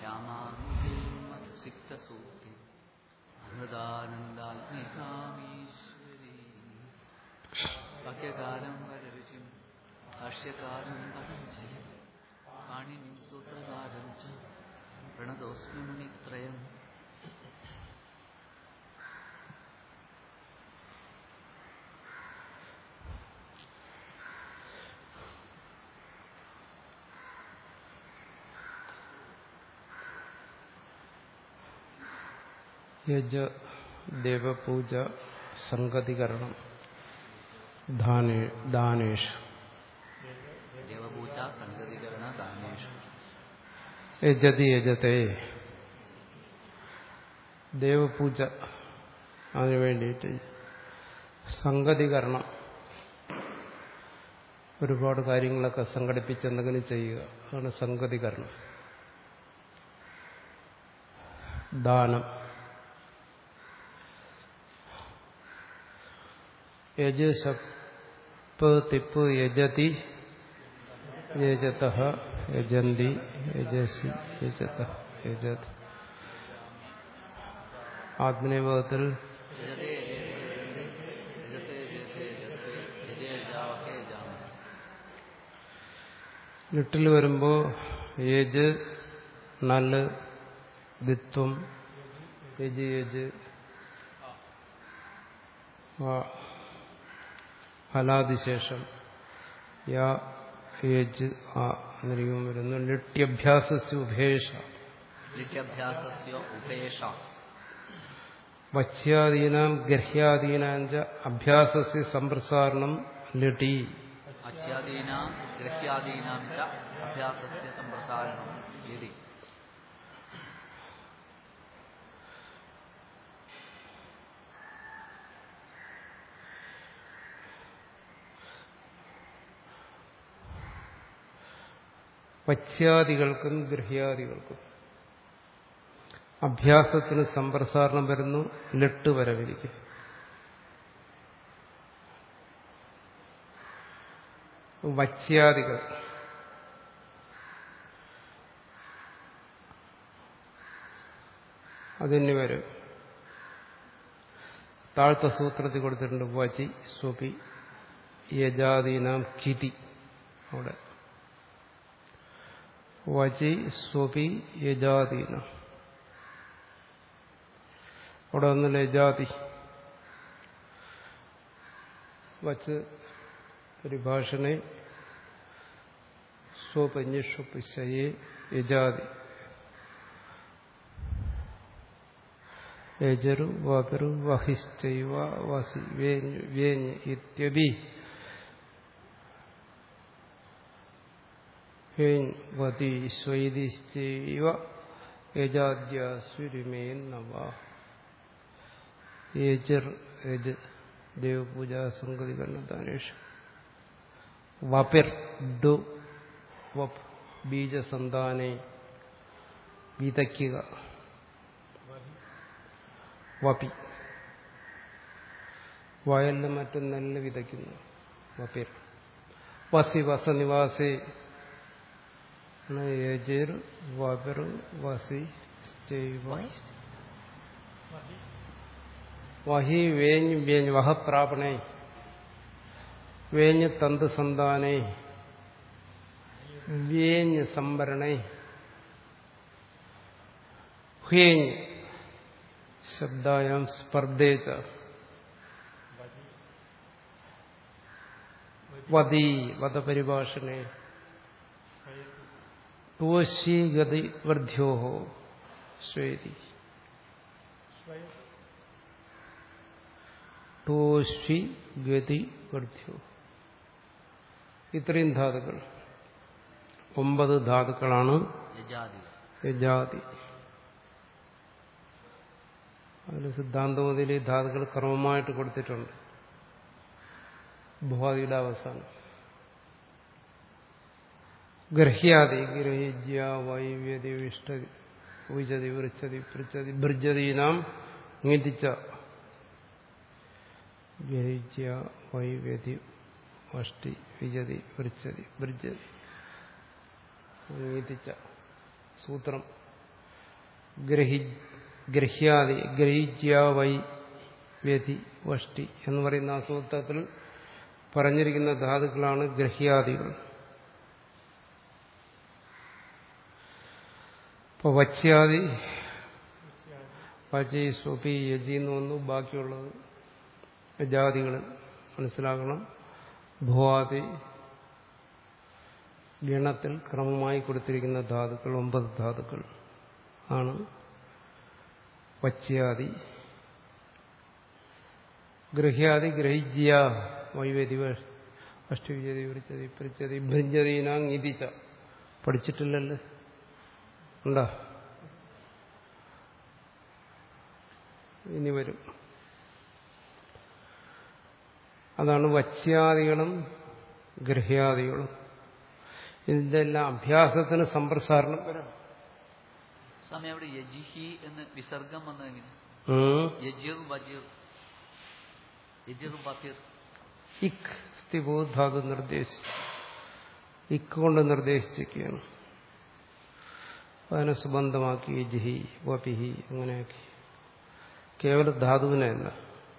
ശ്യാമാസിക്തസൂക്തി അമൃതാനന്ദാത്മികാമീശ്വരീ വാക്യകാലം വരരുചിം ഭാഷ്യകാലം പദഞ്ചയം പാണിനിം സൂത്രകാരം ച പ്രണതോസ്മി മുനിത്രയം യജ ദേവപൂജ സംഗതികരണം ദാനേ ദാനേഷു ദേവപൂജ സംഗതികരണ ദാനേഷു യജതി യജത്തെ ദേവപൂജ അതിനു വേണ്ടിയിട്ട് സംഗതികരണം ഒരുപാട് കാര്യങ്ങളൊക്കെ സംഘടിപ്പിച്ച് എന്തെങ്കിലും ചെയ്യുക അതാണ് സംഗതികരണം ദാനം യജ് ശപ്പ് തിപ്പ് യജതി യജത യജന്തി യജസി യജത യജത് ആത്മനിയോഗത്തിൽ യജതേ യജതേ യജതേ യജതേ യജേ യജാവഹേ യജാമ ലിട്ടിൽ വരുമ്പോ ഏജ് നല്ല ദിത്വം യജ് യജ് ആ, ഹലാദിശേഷം യാ യജ് ആ എന്നിരിക്കും വരുന്നു ലിട്യഭ്യാസസ് ഉപേക്ഷ നിത്യാഭ്യാസസ്യ ഉപേഷ വച്യാദീനാം ഗർഹ്യാദീനാം ച അഭ്യാസസ്യ സമ്പ്രസാരണം ലിട്ടി അച്യാദീനാം ഗൃഹ്യാദീനാം ച അഭ്യാസസ്യ സമ്പ്രസാരണം യതി പച്യാദികൾക്കും ഗൃഹ്യാദികൾക്കും അഭ്യാസത്തിന് സമ്പ്രസാരണം വരുന്നു ലെട്ട് വരവിരിക്കും വച്യാദികൾ അതിന് വരും താഴ്ത്ത സൂത്രത്തിൽ കൊടുത്തിട്ടുണ്ട് വചി സ്വപി യജാദീനാം കിതി അവിടെ വചി സ്വപി യജാദീന അവിടെ ഒന്നില്ല യജാതി വച്ച് പരിഭാഷണെ സ്വപഞ്ഞുഷുപ്പിശയെ യജാതി യജരു വപരു വഹിശ്ചൈവ വസി വേഞ്ഞ് വേഞ്ഞ് ഇത്യപി ഹേങ് വതി സ്വൈതിശ്ചൈവ യജാദ്യാസുരിമേ നവ യജർ യജ് ദേവപൂജ സംഗതികരണദാനേഷു വപിർ ഡു വപ് ബീജസന്താനെ വിതയ്ക്കുക വപി വയലിലും മറ്റും നെല്ല് വിതയ്ക്കുന്നു വപിർ വസി വസനിവാസേ യജിർ വപിർ വസി ചൈവ വഹി വേഞ്ഞ് വേഞ്ഞ് വഹ പ്രാപണേ വേഞ്ഞ് തന്ത് സന്താനേ വേഞ്ഞ് സംവരണേ ഹ്വേഞ്ഞ് ശബ്ദായാം സ്പർദ്ധേച്ച വതി വധപരിഭാഷണേ ടോശി ഗതി വർദ്ധ്യോ ശ്വേതി ടോഷി ഗതി വർദ്ധ്യോ ഇത്രയും ധാതുക്കൾ ഒമ്പത് ധാതുക്കളാണ് യജാതി യജാതി അതിന് സിദ്ധാന്തമതിൽ ഈ ധാതുക്കൾ ക്രമമായിട്ട് കൊടുത്തിട്ടുണ്ട് ഭുവാദിയുടെ അവസാനം ഗർഹ്യാദി ഗ്രഹിജ്യ വൈവ്യതി വിഷ്ടതി ഉചതി വൃച്ചതി പൃച്ചതി ഭൃജതീനാം നീതിച്ച ഗ്രഹിജ്യ വൈവ്യതി അഷ്ടി വിജതി വൃച്ചതി ഭൃജതി നീതിച്ച സൂത്രം ഗ്രഹി ഗ്രഹ്യാദി ഗ്രഹിജ്യ വൈ വ്യതി വഷ്ടി എന്ന് പറയുന്ന ആ സൂത്രത്തിൽ പറഞ്ഞിരിക്കുന്ന ധാതുക്കളാണ് ഗ്രഹ്യാദികൾ ഇപ്പോൾ വച്യാദി പചി സ്വപി യജി എന്ന് വന്നു ബാക്കിയുള്ളത് ജാതികൾ മനസ്സിലാക്കണം ഭുവാദി ഗണത്തിൽ ക്രമമായി കൊടുത്തിരിക്കുന്ന ധാതുക്കൾ ഒമ്പത് ധാതുക്കൾ ആണ് വച്യാദി ഗ്രഹ്യാദി ഗ്രഹിജ്യ വൈവേദി അഷ്ടവിജതി വൃച്ചതി പൃച്ചതി ഭൃഞ്ചതീനാങ് ഇതിച്ച പഠിച്ചിട്ടില്ലല്ലോ ഉണ്ടോ ഇനി വരും അതാണ് വച്യാദികളും ഗ്രഹ്യാദികളും ഇതിന്റെ എല്ലാം അഭ്യാസത്തിന് സമ്പ്രസാരണം വരും സ്വാമി അവിടെ യജിഹി എന്ന് വിസർഗം വന്നത് എങ്ങനെ ഉം. യജിർ വജിർ യജിർ വതിർ ഇക് സ്ഥിബോധാതു നിർദ്ദേശിച്ചു ഇക്ക് കൊണ്ട് നിർദ്ദേശിച്ചിരിക്കുകയാണ് അതിനെ സുബന്ധമാക്കി ജിഹി വപിഹി അങ്ങനെയാക്കി കേവല ധാതുവിനെ അല്ല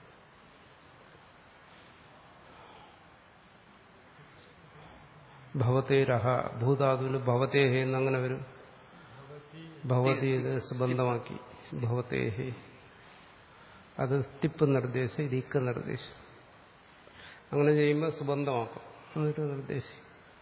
ഭവതേരഹ ഭൂധാതുവിന് ഭവതേഹേ എന്നങ്ങനെ വരും ഭവതി ഇത് സുബന്ധമാക്കി ഭവതേഹേ അത് തിപ്പ് നിർദ്ദേശം ഇത് ഇക്ക് നിർദ്ദേശം അങ്ങനെ ചെയ്യുമ്പോൾ സുബന്ധമാക്കും എന്നിട്ട് നിർദ്ദേശിക്കും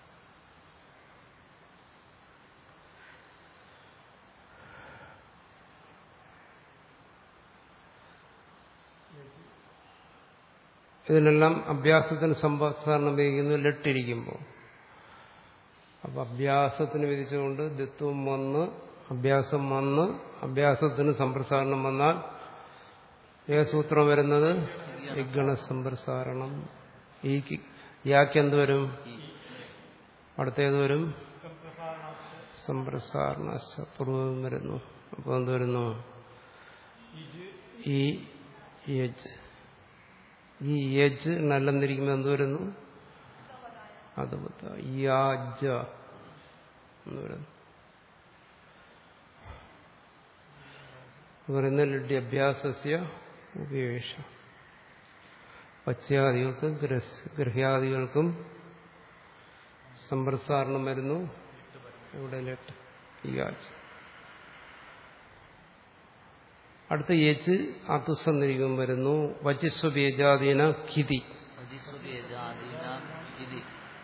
ഇതിനെല്ലാം അഭ്യാസത്തിന് സമ്പ്രസാരണം വിധിക്കുന്നു ലെട്ടിരിക്കുമ്പോൾ അപ്പൊ അഭ്യാസത്തിന് വിധിച്ചുകൊണ്ട് ദിത്വം വന്ന് അഭ്യാസം വന്ന് അഭ്യാസത്തിന് സമ്പ്രസാരണം വന്നാൽ ഏ സൂത്രം വരുന്നത് വിഗണ സമ്പ്രസാരണം ഈ യാക്ക് എന്ത് വരും അടുത്തേത് വരും സമ്പ്രസാരണ പൂർവ്വം വരുന്നു അപ്പോൾ എന്ത് വരുന്നു ഈ യജ് ഈ യജ് നല്ലെന്നിരിക്കുമ്പോൾ എന്ത് വരുന്നു അത് യാജ എന്ന് പറയുന്നു പറയുന്ന ലഡ്ഡി അഭ്യാസസ്യ ഉപേക്ഷ പച്യാദികൾക്കും ഗ്രഹ്യാദികൾക്കും സമ്പ്രസാരണം വരുന്നു ഇവിടെ ലെട്ട് യാജ് അടുത്ത യേച്ച് ആത്തുസന്നിരിക്കും വരുന്നു വചിസ്വബേജാദീന ഖിതി വജിസ്വപേജാദീന ഇതി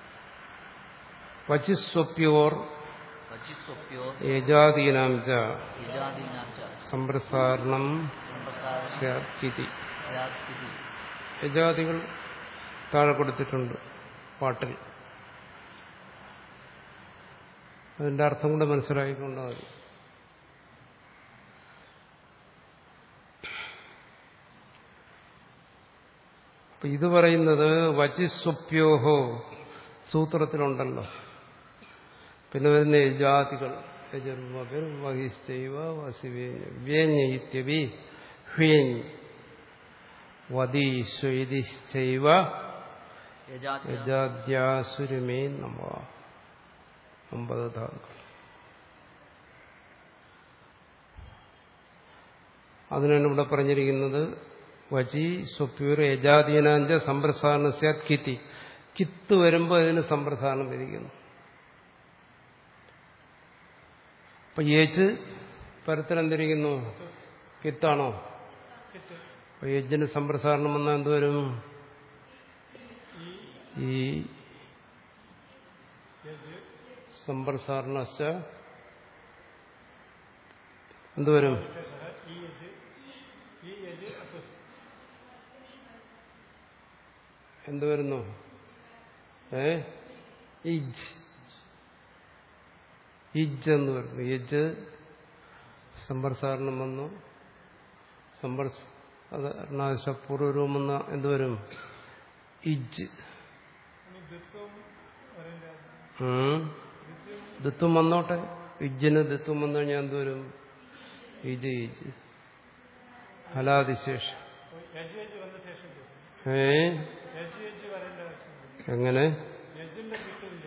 വചിസ്വപ്യോർ വജിസ്വപ്യോ ഏജാദീനാം ച യജാദീനാം ച സമ്പ്രസാരണം സമ്പ്രസാരണം സ്യാത്കിതി സ്യാത് ഇതി യജാദികൾ താഴെ കൊടുത്തിട്ടുണ്ട് പാട്ടിൽ അതിന്റെ അർത്ഥം കൂടെ മനസ്സിലാക്കിക്കൊണ്ടാൽ മതി അപ്പൊ ഇത് പറയുന്നത് വചിസ്വപ്യോഹോ സൂത്രത്തിലുണ്ടല്ലോ പിന്നെ വരുന്ന യജാതികൾ യജർവകർ വഹിശ്ചൈവ വസിവേന്യവി ഹ്വേഞ്ഞ് വദീശ്വൈതിശ്ചൈവ യജാത്യ യജാദ്യാസുരമേ നമ ഒമ്പത് ധാതുക്കൾ അതിനാണ് ഇവിടെ പറഞ്ഞിരിക്കുന്നത് വചി സ്വപ്യൂർ യജാദീനാഞ്ച സമ്പ്രസാരണ സ്യാത് കിത്തി കിത്ത് വരുമ്പോൾ ഇതിന് സമ്പ്രസാരണം വിധിക്കുന്നു അപ്പൊ യേച്ച് പരത്തിലെന്തിരിക്കുന്നു കിത്താണോ അപ്പൊ യജ്ഞന് സമ്പ്രസാരണം വന്നാൽ എന്തുവരും ഈ സമ്പ്രസാരണ എന്തുവരും എന്തുവരുന്നു ഏ ഇജ് ഇജ് എന്ന് വരുന്നു ഇജ് സമ്പ്രസാരണം വന്നു സമ്പ്രസാരണ പൂർവ്വരൂപം വന്ന എന്തുവരും ഇജ് ഉം. ദിത്വം വന്നോട്ടെ ഇജ്ജിന് ദിത്വം വന്നു കഴിഞ്ഞാൽ എന്തുവരും ഇജ് ഇജ് ഹലാതിശേഷം ഏ എങ്ങനെ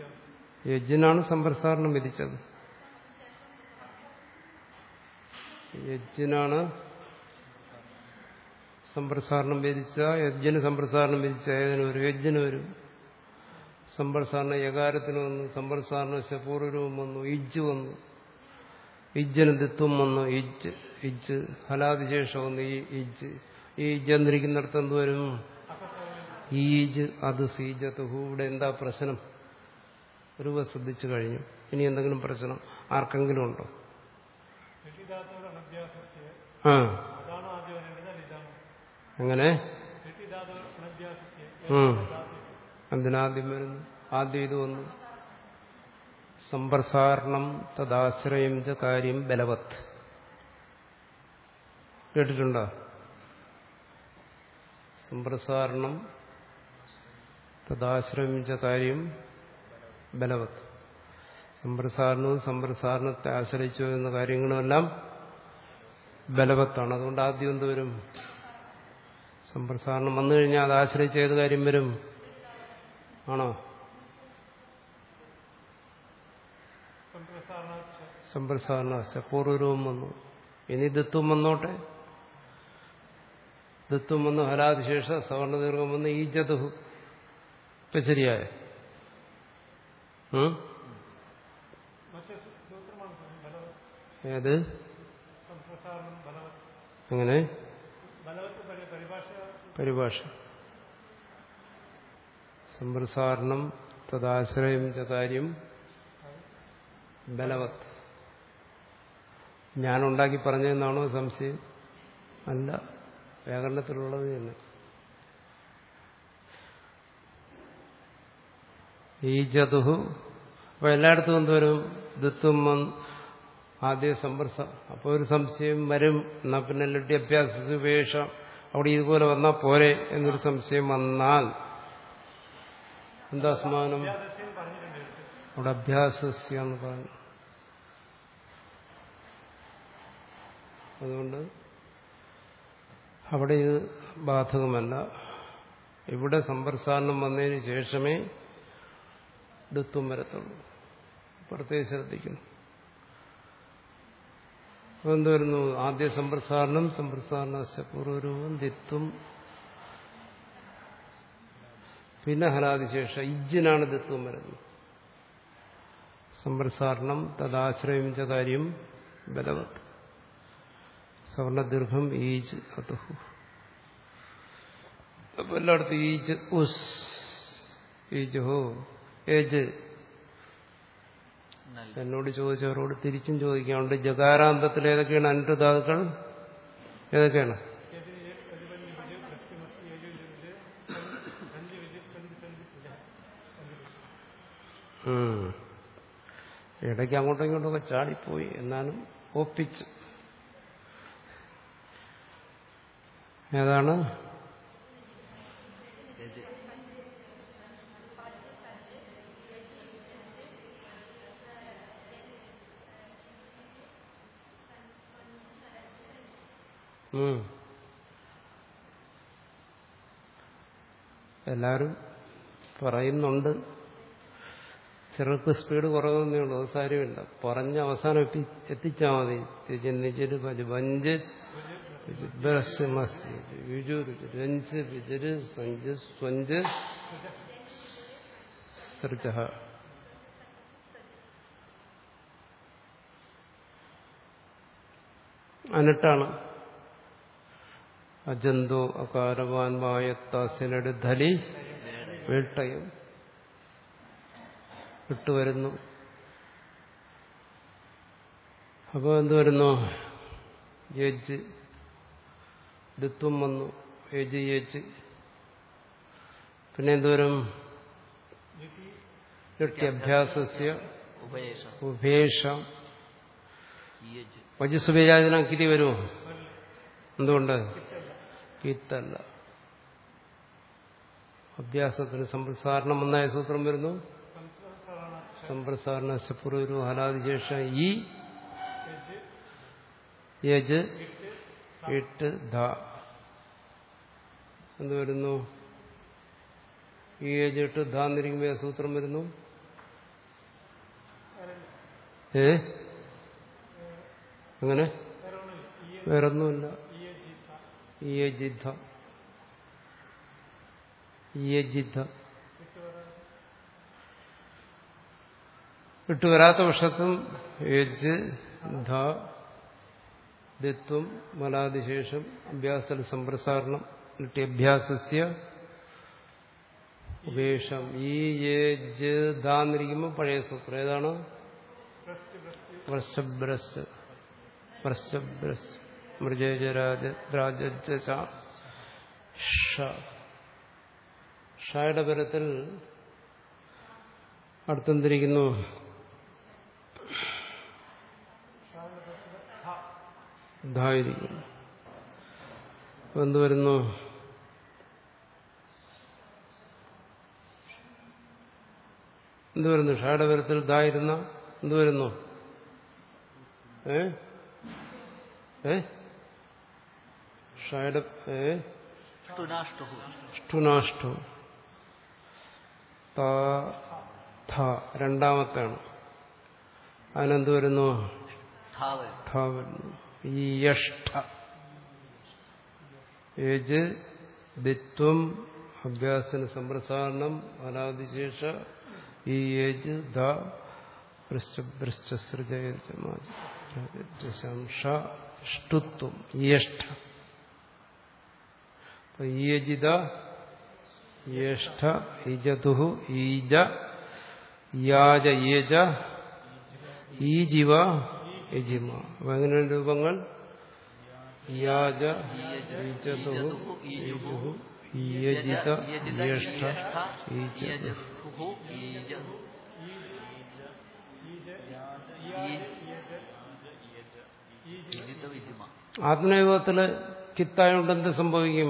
യജ്ജിനാണ് സമ്പ്രസാരണം വിധിച്ചത് യജ്ഞനാണ് സമ്പ്രസാരണം വിധിച്ച യജ്ഞന് സമ്പ്രസാരണം വിധിച്ച ഏതിന് വരും യജ്ഞന് വരും സമ്പ്രസാരണ യകാരത്തിന് വന്നു സമ്പ്രസാരണ പൂർവരൂപം വന്നു ഇജ്ജ് വന്നു ഇജ്ജന് ദിത്വം വന്നു ഇജ്ജ് ഇജ്ജ് ഹലാതിശേഷം വന്നു ഈ ഇജ്ജ് ഈ ഇജ്ജ് എന്നിരിക്കുന്നിടത്ത് എന്ത് വരും ഈജ് അത് സീജത്തുഹു ഇവിടെ എന്താ പ്രശ്നം ഒരു ശ്രദ്ധിച്ചു കഴിഞ്ഞു ഇനി എന്തെങ്കിലും പ്രശ്നം ആർക്കെങ്കിലും ഉണ്ടോ ഘടിധാത്തോട് അനഭ്യാസത്തെ ആ അതാണ് ആദ്യം വരേണ്ടത് അല്ല ഇതാണ് അങ്ങനെ ഘടിധാത്തോട് അനഭ്യാസത്തെ ഉം. എന്തിനാദ്യം വരുന്നു ആദ്യം ഇത് വന്നു സമ്പ്രസാരണം തദാശ്രയം ച കാര്യം ബലവത്ത് കേട്ടിട്ടുണ്ടോ സമ്പ്രസാരണം തദാശ്രയം ച കാര്യം ബലവത്ത് സമ്പ്രസാരണവും സമ്പ്രസാരണത്തെ ആശ്രയിച്ചു എന്ന കാര്യങ്ങളുമെല്ലാം ബലവത്താണ് അതുകൊണ്ട് ആദ്യം എന്ത് വരും സമ്പ്രസാരണം വന്നു കഴിഞ്ഞാൽ അത് ആശ്രയിച്ച് ഏത് കാര്യം വരും ആണോ സംപ്രസാരണാച്ച സമ്പ്രസാരണ പൂർവരൂപം വന്നു ഇനി ദത്വം വന്നോട്ടെ ദത്വം വന്നു ഹലാതിശേഷ സവർണ ദീർഘം വന്ന് ഈ ജതുഹു ഇപ്പൊ ശരിയായ ഉം? മറ്റേ സൂ- സൂത്രമാണ് സ്വാമി ബലവത് ഏത് സംപ്രസാരണം ബലവത് അങ്ങനെ ബലവത്ത് പരി- പരിഭാഷ പരിഭാഷ സമ്പ്രസാരണം തദാശ്രയം ച കാര്യം ബലവത്ത് ഞാനുണ്ടാക്കി പറഞ്ഞതെന്നാണോ സംശയം അല്ല വ്യാകരണത്തിലുള്ളത് തന്നെ ഈ ജതുഹു അപ്പൊ എല്ലായിടത്തും എന്തുവരും ദത്വം വന്ന് ആദ്യ സമ്പ്രസ അപ്പോൾ ഒരു സംശയം വരും എന്നാ പിന്നെ ലഡ്യഭ്യാസ ഉപേക്ഷ അവിടെ ഇതുപോലെ വന്നാൽ പോരെ എന്നൊരു സംശയം വന്നാൽ എന്താ സ്മാനം വ്യാസസ്യം പറഞ്ഞിട്ടുണ്ട് അവിടെ അഭ്യാസസ്യ എന്ന് പറഞ്ഞു അതുകൊണ്ട് അവിടെ ഇത് ബാധകമല്ല ഇവിടെ സമ്പ്രസാരണം വന്നതിന് ശേഷമേ ദത്വം വരത്തുള്ളൂ പ്രത്യേകം ശ്രദ്ധിക്കണം അപ്പൊ എന്ത് വരുന്നു ആദ്യ സമ്പ്രസാരണം സമ്പ്രസാരണ പൂർവരൂപം ദിത്വം പിന്നെ ഹലാദിശേഷ ഇജ്ജിനാണ് ദത്വം വരുന്നത് സമ്പ്രസാരണം തദാശ്രയിച്ച കാര്യം ബലവത് സവർണദീർഘം ഈജ് അതുഹു അപ്പൊ എല്ലായിടത്തും ഈജ് ഉസ് ഈജ് ഹോ ഏജ് നൽ എന്നോട് ചോദിച്ചവരോട് തിരിച്ചും ചോദിക്കാറുണ്ട് ജകാരാന്തത്തിൽ ഏതൊക്കെയാണ് അനുധാതുക്കൾ ഏതൊക്കെയാണ് ഉം. ഇടയ്ക്ക് അങ്ങോട്ടും ഇങ്ങോട്ടും ഒക്കെ ചാടിപ്പോയി എന്നാലും ഒപ്പിച്ചു ഏതാണ് യജ് ഉം. എല്ലാവരും പറയുന്നുണ്ട് ചിലർക്ക് സ്പീഡ് കുറവെന്നേ ഉള്ളൂ അത് സാരമില്ല പറഞ്ഞ് അവസാനം എത്തി എത്തിച്ചാൽ മതി ചിന്തിച്ചിട്ട് പഞ്ച് പഞ്ച് ബസ് മസ്തി രുചു രുചു രഞ്ച് വിജര് സഞ്ച് സ്വഞ്ച് സൃജ അനിട്ടാണ് അജന്തോ അകാരവാൻ വായത്താസിനട് ധലി വേട്ടയും വിട്ടുവരുന്നു അപ്പോൾ എന്ത് വരുന്നു യജ് ദിത്വം വന്നു യജ് യജ് പിന്നെ എന്തുവരും ലക്ഷ്യഭ്യാസസ്യ ഉപയേഷം ഉപേഷം യജ് വജസ്സുപേരാജന കിതി വരുമോ എന്തുകൊണ്ട് കിത്തല്ല അഭ്യാസത്തിന് സമ്പ്രസാരണം ഒന്നായ സൂത്രം വരുന്നു സമ്പ്രസാരണ പൂർവ്വരു ഹലാദിശേഷ ഈ യജ് ഇട്ട് ധ എന്ത് വരുന്നു ഈ യജ് ഇട്ട് ധ എന്നിരിക്കുമ്പോൾ ഏത് സൂത്രം വരുന്നു ഏ അങ്ങനെ വേറൊന്നുമില്ല ഇയ ജിദ്ധ ഇയ ജിദ്ധ വിട്ടുവരാത്ത പക്ഷത്തും യജ് ധ ദിത്വം മലാദിശേഷം അഭ്യാസ സമ്പ്രസാരണം ഇട്ടി അഭ്യാസസ്യ ഉപേക്ഷം ഈ യജ് ധ എന്നിരിക്കുമ്പോൾ പഴയ സൂത്രം ഏതാണ് വർഷബ്രസ് വർഷബ്രസ് മൃജരാജ ഷയുടെ പരത്തിൽ അടുത്തെന്തിരിക്കുന്നു ധായിരിക്കുന്നു അപ്പൊ എന്ത് വരുന്നു എന്ത് വരുന്നു ഷയുടെ പരത്തിൽ ധായിരുന്ന എന്ത് വരുന്നു ഏ ഏ ഷയുടെ ഏ ഷ്ടുനാഷ്ടു ഷ്ടുനാഷ്ടു ത ഥ രണ്ടാമത്തെയാണ് അതിനെന്ത് വരുന്നു ധാവൽ ഠ വരുന്നു ഈ യഷ്ഠ യജ് ദിത്വം അഭ്യാസന സമ്പ്രസാരണം അനാദിശേഷ ഈ യജ് ദ ഷ്ടുത്വം യഷ്ഠ അപ്പൊ ഈയജിത യേഷ്ഠ ഇജതു ഈജ യാജ യേജ ഈജിവ യജിമ അപ്പൊ എങ്ങനെയാണ് രൂപങ്ങൾ യാജ ഈജതു ഈജുഹു ഈയജിത യേഷ്ഠ ഈജതു യജുഹു ഈജ ഈജിത വിജിമ ആത്മനൈവത്തില് കിത്തായോണ്ട് എന്ത് സംഭവിക്കും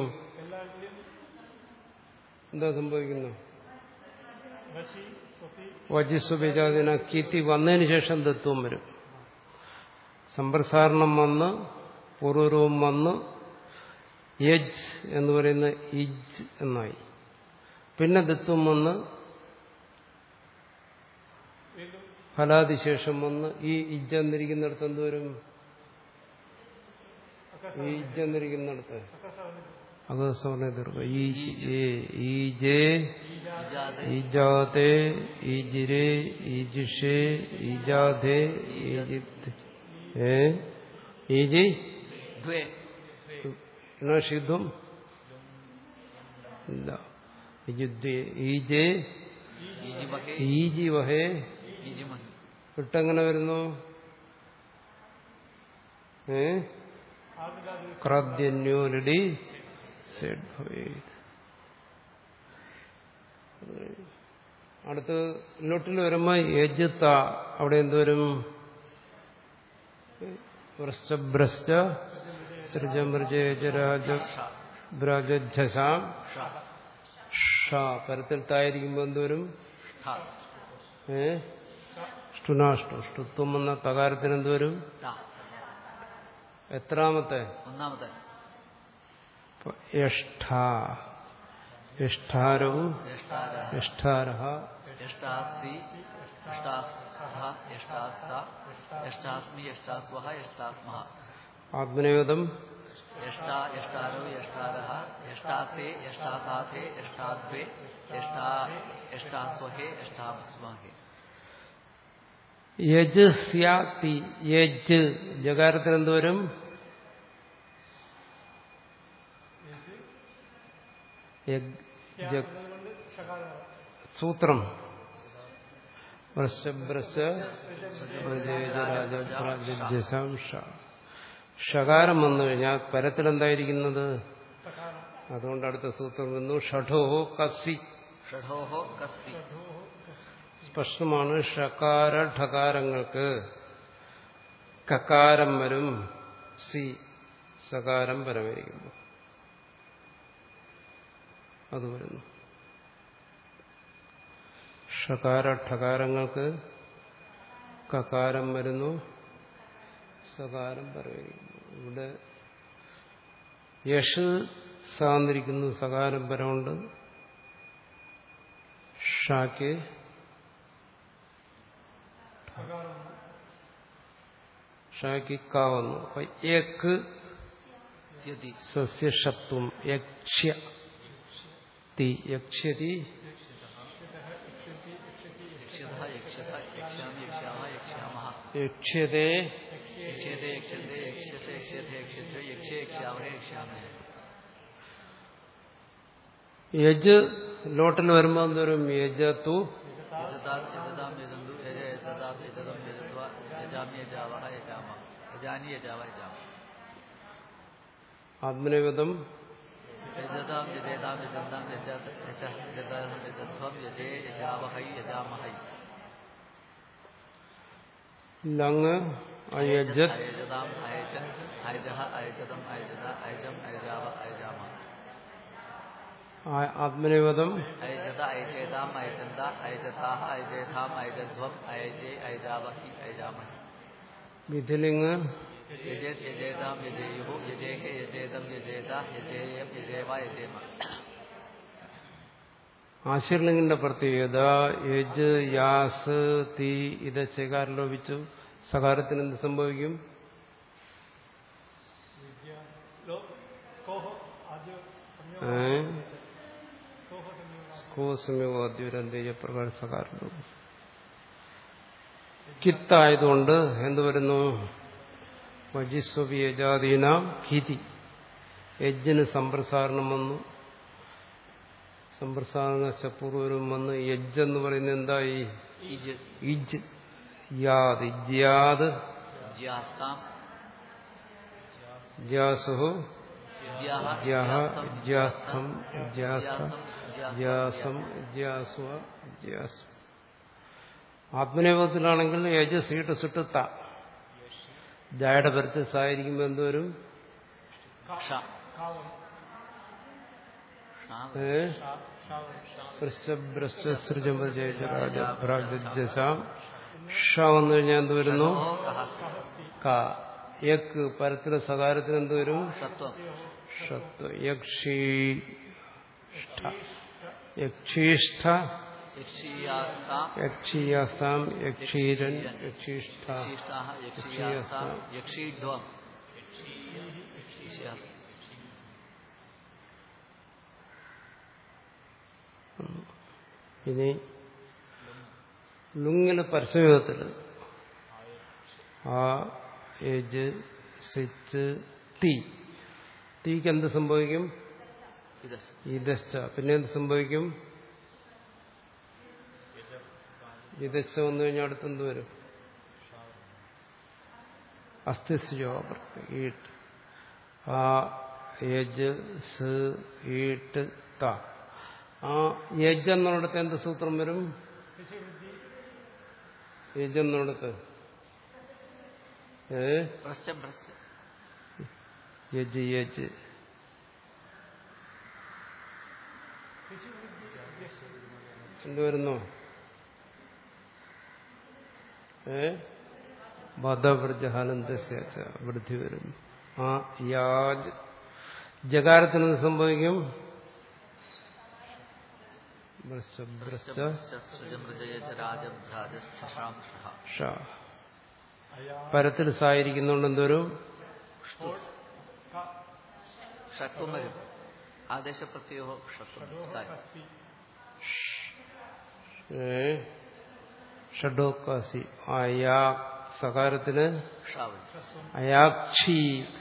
എന്താ സംഭവിക്കുന്നു വശി സ്വപി വജിസ്വപിജാതിന കീത്തി വന്നതിന് ശേഷം തത്വം വരും സമ്പ്രസാരണം വന്ന് പൂർവരൂപം വന്ന് യജ് എന്ന് പറയുന്ന ഇജ് എന്നായി പിന്നെ ദത്വം വന്ന് ഫലാതിശേഷം വന്ന് ഈ ഇജ് എന്നിരിക്കുന്നിടത്ത് എന്ത് വരും ഈ ഇജ് എന്നിരിക്കുന്നിടത്ത് അകസ്വർണ്ണ ദീർഘ ഈ ഈ ജേ ഇജാദ ഈജാതേ ഈജിരേ ഈജിഷേ ഈജാധേ ഈജിത് ഏ ഈജി ദ്വേ ഷിദ്ധം ഇല്ല ഈജുദ്വേ ഈജേ ഈജിമഹേ ഈജി വഹേ ഈജിമഹി വിട്ടെങ്ങനെ വരുന്നു ഏ ക്രാദ്യന്യോരടി സെഡ് ഭവേത് അടുത്ത് ലോട്ടിൽ വരുമ്പോ യജുത്ത അവിടെ എന്തുവരും വൃശ്ചഭ്രശ്ച സൃജമൃജരാജഭ്രജാം ഷ പരത്തിൽ തായിരിക്കുമ്പോ എന്തുവരും ഠ ഏ ഷ്ടുനാഷ്ടു ഷ്ടുത്വം എന്ന തകാരത്തിന് എന്തുവരും ത എത്രാമത്തെ ഒന്നാമത്തെ യഷ്ഠ യഷ്ഠാരവും യഷ്ടാര യഷ്ഠാരഹ യഷ്ടാസി യഷ്ടാസ്ത യഷ്ടാസ്ത യഷ്ടാസ്മി യഷ്ടാസ്വഹ യഷ്ടാസ്മഹ ആത്മനേവതം യഷ്ടാ യഷ്ടാരോ യഷ്ടാരഹ യഷ്ടാസേ യഷ്ടാസാഥേ യഷ്ടാദ്വേ യഷ്ടാ യഷ്ടാസ്വഹേ യഷ്ടാസ്മഹേ യജ് സ്യാത്തി യജ് ജകാരത്തിന് എന്തുവരും യഗ് ജഗ് സൂത്രം ഷകാരം വന്നു കഴിഞ്ഞാൽ പരത്തിലെന്തായിരിക്കുന്നത് അതുകൊണ്ട് അടുത്ത സൂത്രം വന്നു ഷഠോ കസി ഷഠോഹോ കസ്സി സ്പഷ്ടമാണ് ഷകാര ഠകാരങ്ങൾക്ക് കകാരം വരും സി സകാരം പരമായിരിക്കുമ്പോൾ അത് വരുന്നു ഷകാര ഠകാരങ്ങൾക്ക് കകാരം വരുന്നു സകാരം പരമായിരിക്കുന്നു ഇവിടെ യഷ് സാന്നിരിക്കുന്നു സകാരം പരമുണ്ട് ഷാക്ക് ഷാക്ക് കാ വന്നു അപ്പൊ ഏക്ക് യക്ഷ്യതി സസ്യഷത്വം യക്ഷ്യ തി യക്ഷ്യതി യക്ഷ്യത യക്ഷത യക്ഷ്യാമി യക്ഷ്യാമ യക്ഷ്യാമഹ യക്ഷ്യതേ യക്ഷ്യത്തെ യക്ഷത്തെ യക്ഷസെ യക്ഷ്യത്തെ യക്ഷ്യത്തെ യക്ഷേ യക്ഷ്യാമഹേ യക്ഷ്യാമഹേ യജ് ലോട്ടിൽ വരുമ്പോൾ എന്തോരും യജത്തു യജതാം യജതാം യജന്തു യജ യജതാം യജതം യജത്വ യജാമി യജാവഹ യജാമ യജാനി യജാവ യജാമ ആത്മനിവേദം യജതാം യജേതാം യജന്താം യജത് യജ യജതം യജധ്വം യജേ യജാവഹൈ യജാമഹൈ ലങ് അയജത് അയജതാം അയജ അയജഹ അയജതം അയജത അയജം അയജാവ അയജാമ ആ- ആത്മനിവേദം അയജത അയജേതാം അയജന്ത അയജതാഹ അയജേതാം അയജധ്വം അയജേ അയജാവഹി അയജാമഹി വിധിലിങ് യജേത് യജേതാം യജേയുഹു യജേഹേ യജേതം യജേത യജേയം യജേവ യജേമ ആശീർലിംഗിന്റെ പ്രത്യേകത യജ് യാസ് തീ ഇത് ചേകാരം ലോപിച്ചു സകാരത്തിന് എന്ത് സംഭവിക്കും विद्या लो कोह आद्य संयोग ഏ? कोह संयोग കോസമ്യോദ്യുരന്തേയ പ്രകാര സകാരം ലോപിച്ചു കിത്തായതുകൊണ്ട് എന്ത് വരുന്നു വജിസ്വപിയജാതീനാം ഹിതി യജ്ജിന് സമ്പ്രസാരണം വന്നു സമ്പ്രസാരണ പൂർവരും വന്ന് യജ്ജ് എന്ന് പറയുന്നത് എന്തായി ഇജ് ഇജ് യാത് ഇജ്യാത് ജ്യാസ്താം ജ്യാസുഹു ജ്യാഹ ജ്യാഹ ജ്യാസ്തം ജ്യാസ്ഥം ജ്യാസ്ഥ ജ്യാസം ജ്യാസം ജ്യാസുവ ജ്യാസു ആത്മനിയോഗത്തിലാണെങ്കിൽ യജ് സീട്ട് സുട്ട് ത ജായുടെ പരത്ത് സായിരിക്കുമ്പോൾ എന്തോരും ക്ഷ कावल ക്ഷാ ഏ शावल വൃശ്ചബ്രശ്ചസൃജമൃജരാജഭ്രാജസാം ഷ വന്നു കഴിഞ്ഞാൽ എന്ത് വരുന്നു ഓ കഹ ക യക്ക് പരത്തിലെ സകാരത്തിന് എന്ത് വരും സത്വം ഷത്വ യക്ഷീഷ്ഠ യക്ഷീഷ്ഠ യക്ഷീയാസ്താം യക്ഷീയാസാം യക്ഷീരൻ യക്ഷീഷ്ഠ യക്ഷീഷ്ടാഹ യക്ഷീയാസ്താം യക്ഷീഡ്വം യക്ഷീയാസ് ഇനി ലുങ്ങിന് പരസ്യയോഗത്തില് ആ ഏജ് സിച്ച് തീ തീക്ക് എന്ത് സംഭവിക്കും ഇത് ഇതശ്ച പിന്നെ എന്ത് സംഭവിക്കും ഇതശ്ച വന്നു കഴിഞ്ഞാൽ അടുത്തെന്ത് വരും അസ്ഥിസ്യോ ഈട്ട് ആ യജ് സ് ഈട്ട് ത ആ യജ് എന്നിടത്ത് എന്ത് സൂത്രം വരും യജ് എന്നിടത്ത് ഏ ഭ്രശ്ചം ഭ്രശ്ച യജ് യജ് എന്ത് വരുന്നു ഏ ബദ്ധവൃജഹാനന്ദസ്യ വൃദ്ധി വരുന്നു ആ യാജ് ജകാരത്തിന് എന്ത് സംഭവിക്കും ഭ്രശ്ച ഭ്രശ്ച സൃജമൃജയജരാജഭ്രാജശ്ചാം ഷ പരത്തിൽ സായിരിക്കുന്നതുകൊണ്ട് എന്തോരും ഷത്വം വരും ആദേശപ്രത്യോ ഷത്വം സായി ഏ ഷഡോക്കാസി അയാ സകാരത്തിന് ഷാവൽ അയാക്ഷി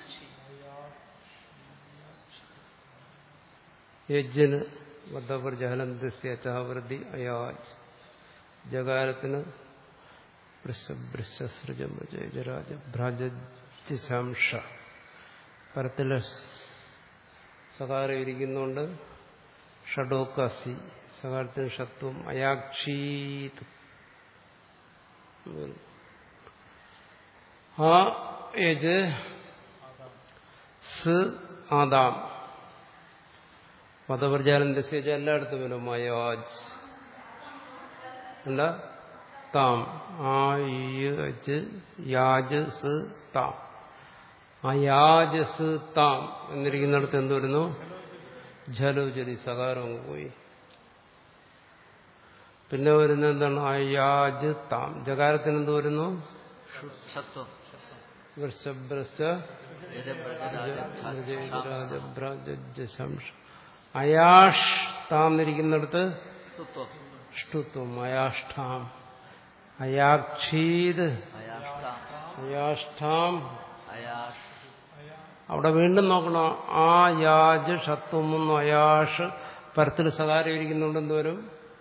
യജ്ജന് ബദ്ധപ്രജഹനന്ദസ്യവൃദ്ധി അയാജ് ജകാരത്തിന് വൃശ്ചസൃജമൃജരാജ ഭ്രാജാംശ പരത്തിലെ സകാരം ഇരിക്കുന്നുണ്ട് ഷഡോക്കാസി സകാരത്തിന് ഷത്വം അയാക്ഷീത് ആ ഏജ് സ് ആദാം മതപ്രചാരന്റെ എല്ലായിടത്തും വരും അയാജ് അല്ല താം ആ യജ് യാജ് സ് താം അയാജസ് താം എന്നിരിക്കുന്നിടത്ത് എന്ത് വരുന്നു ജലു ജലി സകാരം അങ്ങ് പോയി പിന്നെ വരുന്ന എന്താണ് അയാജ് താം ജകാരത്തിന് എന്ത് വരുന്നു ഷത്വം വൃഷഭ്രശ്ച യജബ്രജരാജ രാജഭ്രജശംഷ അയാഷ് താന്നിരിക്കുന്നിടത്ത് സ്തുത്വം ഷ്ടുത്വം അയാഷ്ഠാം അയാക്ഷീത് അയാഷ്ടാം അയാഷ്ഠാം അയാഷ് അവിടെ വീണ്ടും നോക്കണം ആ യാജ് ഷത്വം അയാഷ് പരത്തിൽ സകാരം ഇരിക്കുന്നുണ്ട് എന്തോരും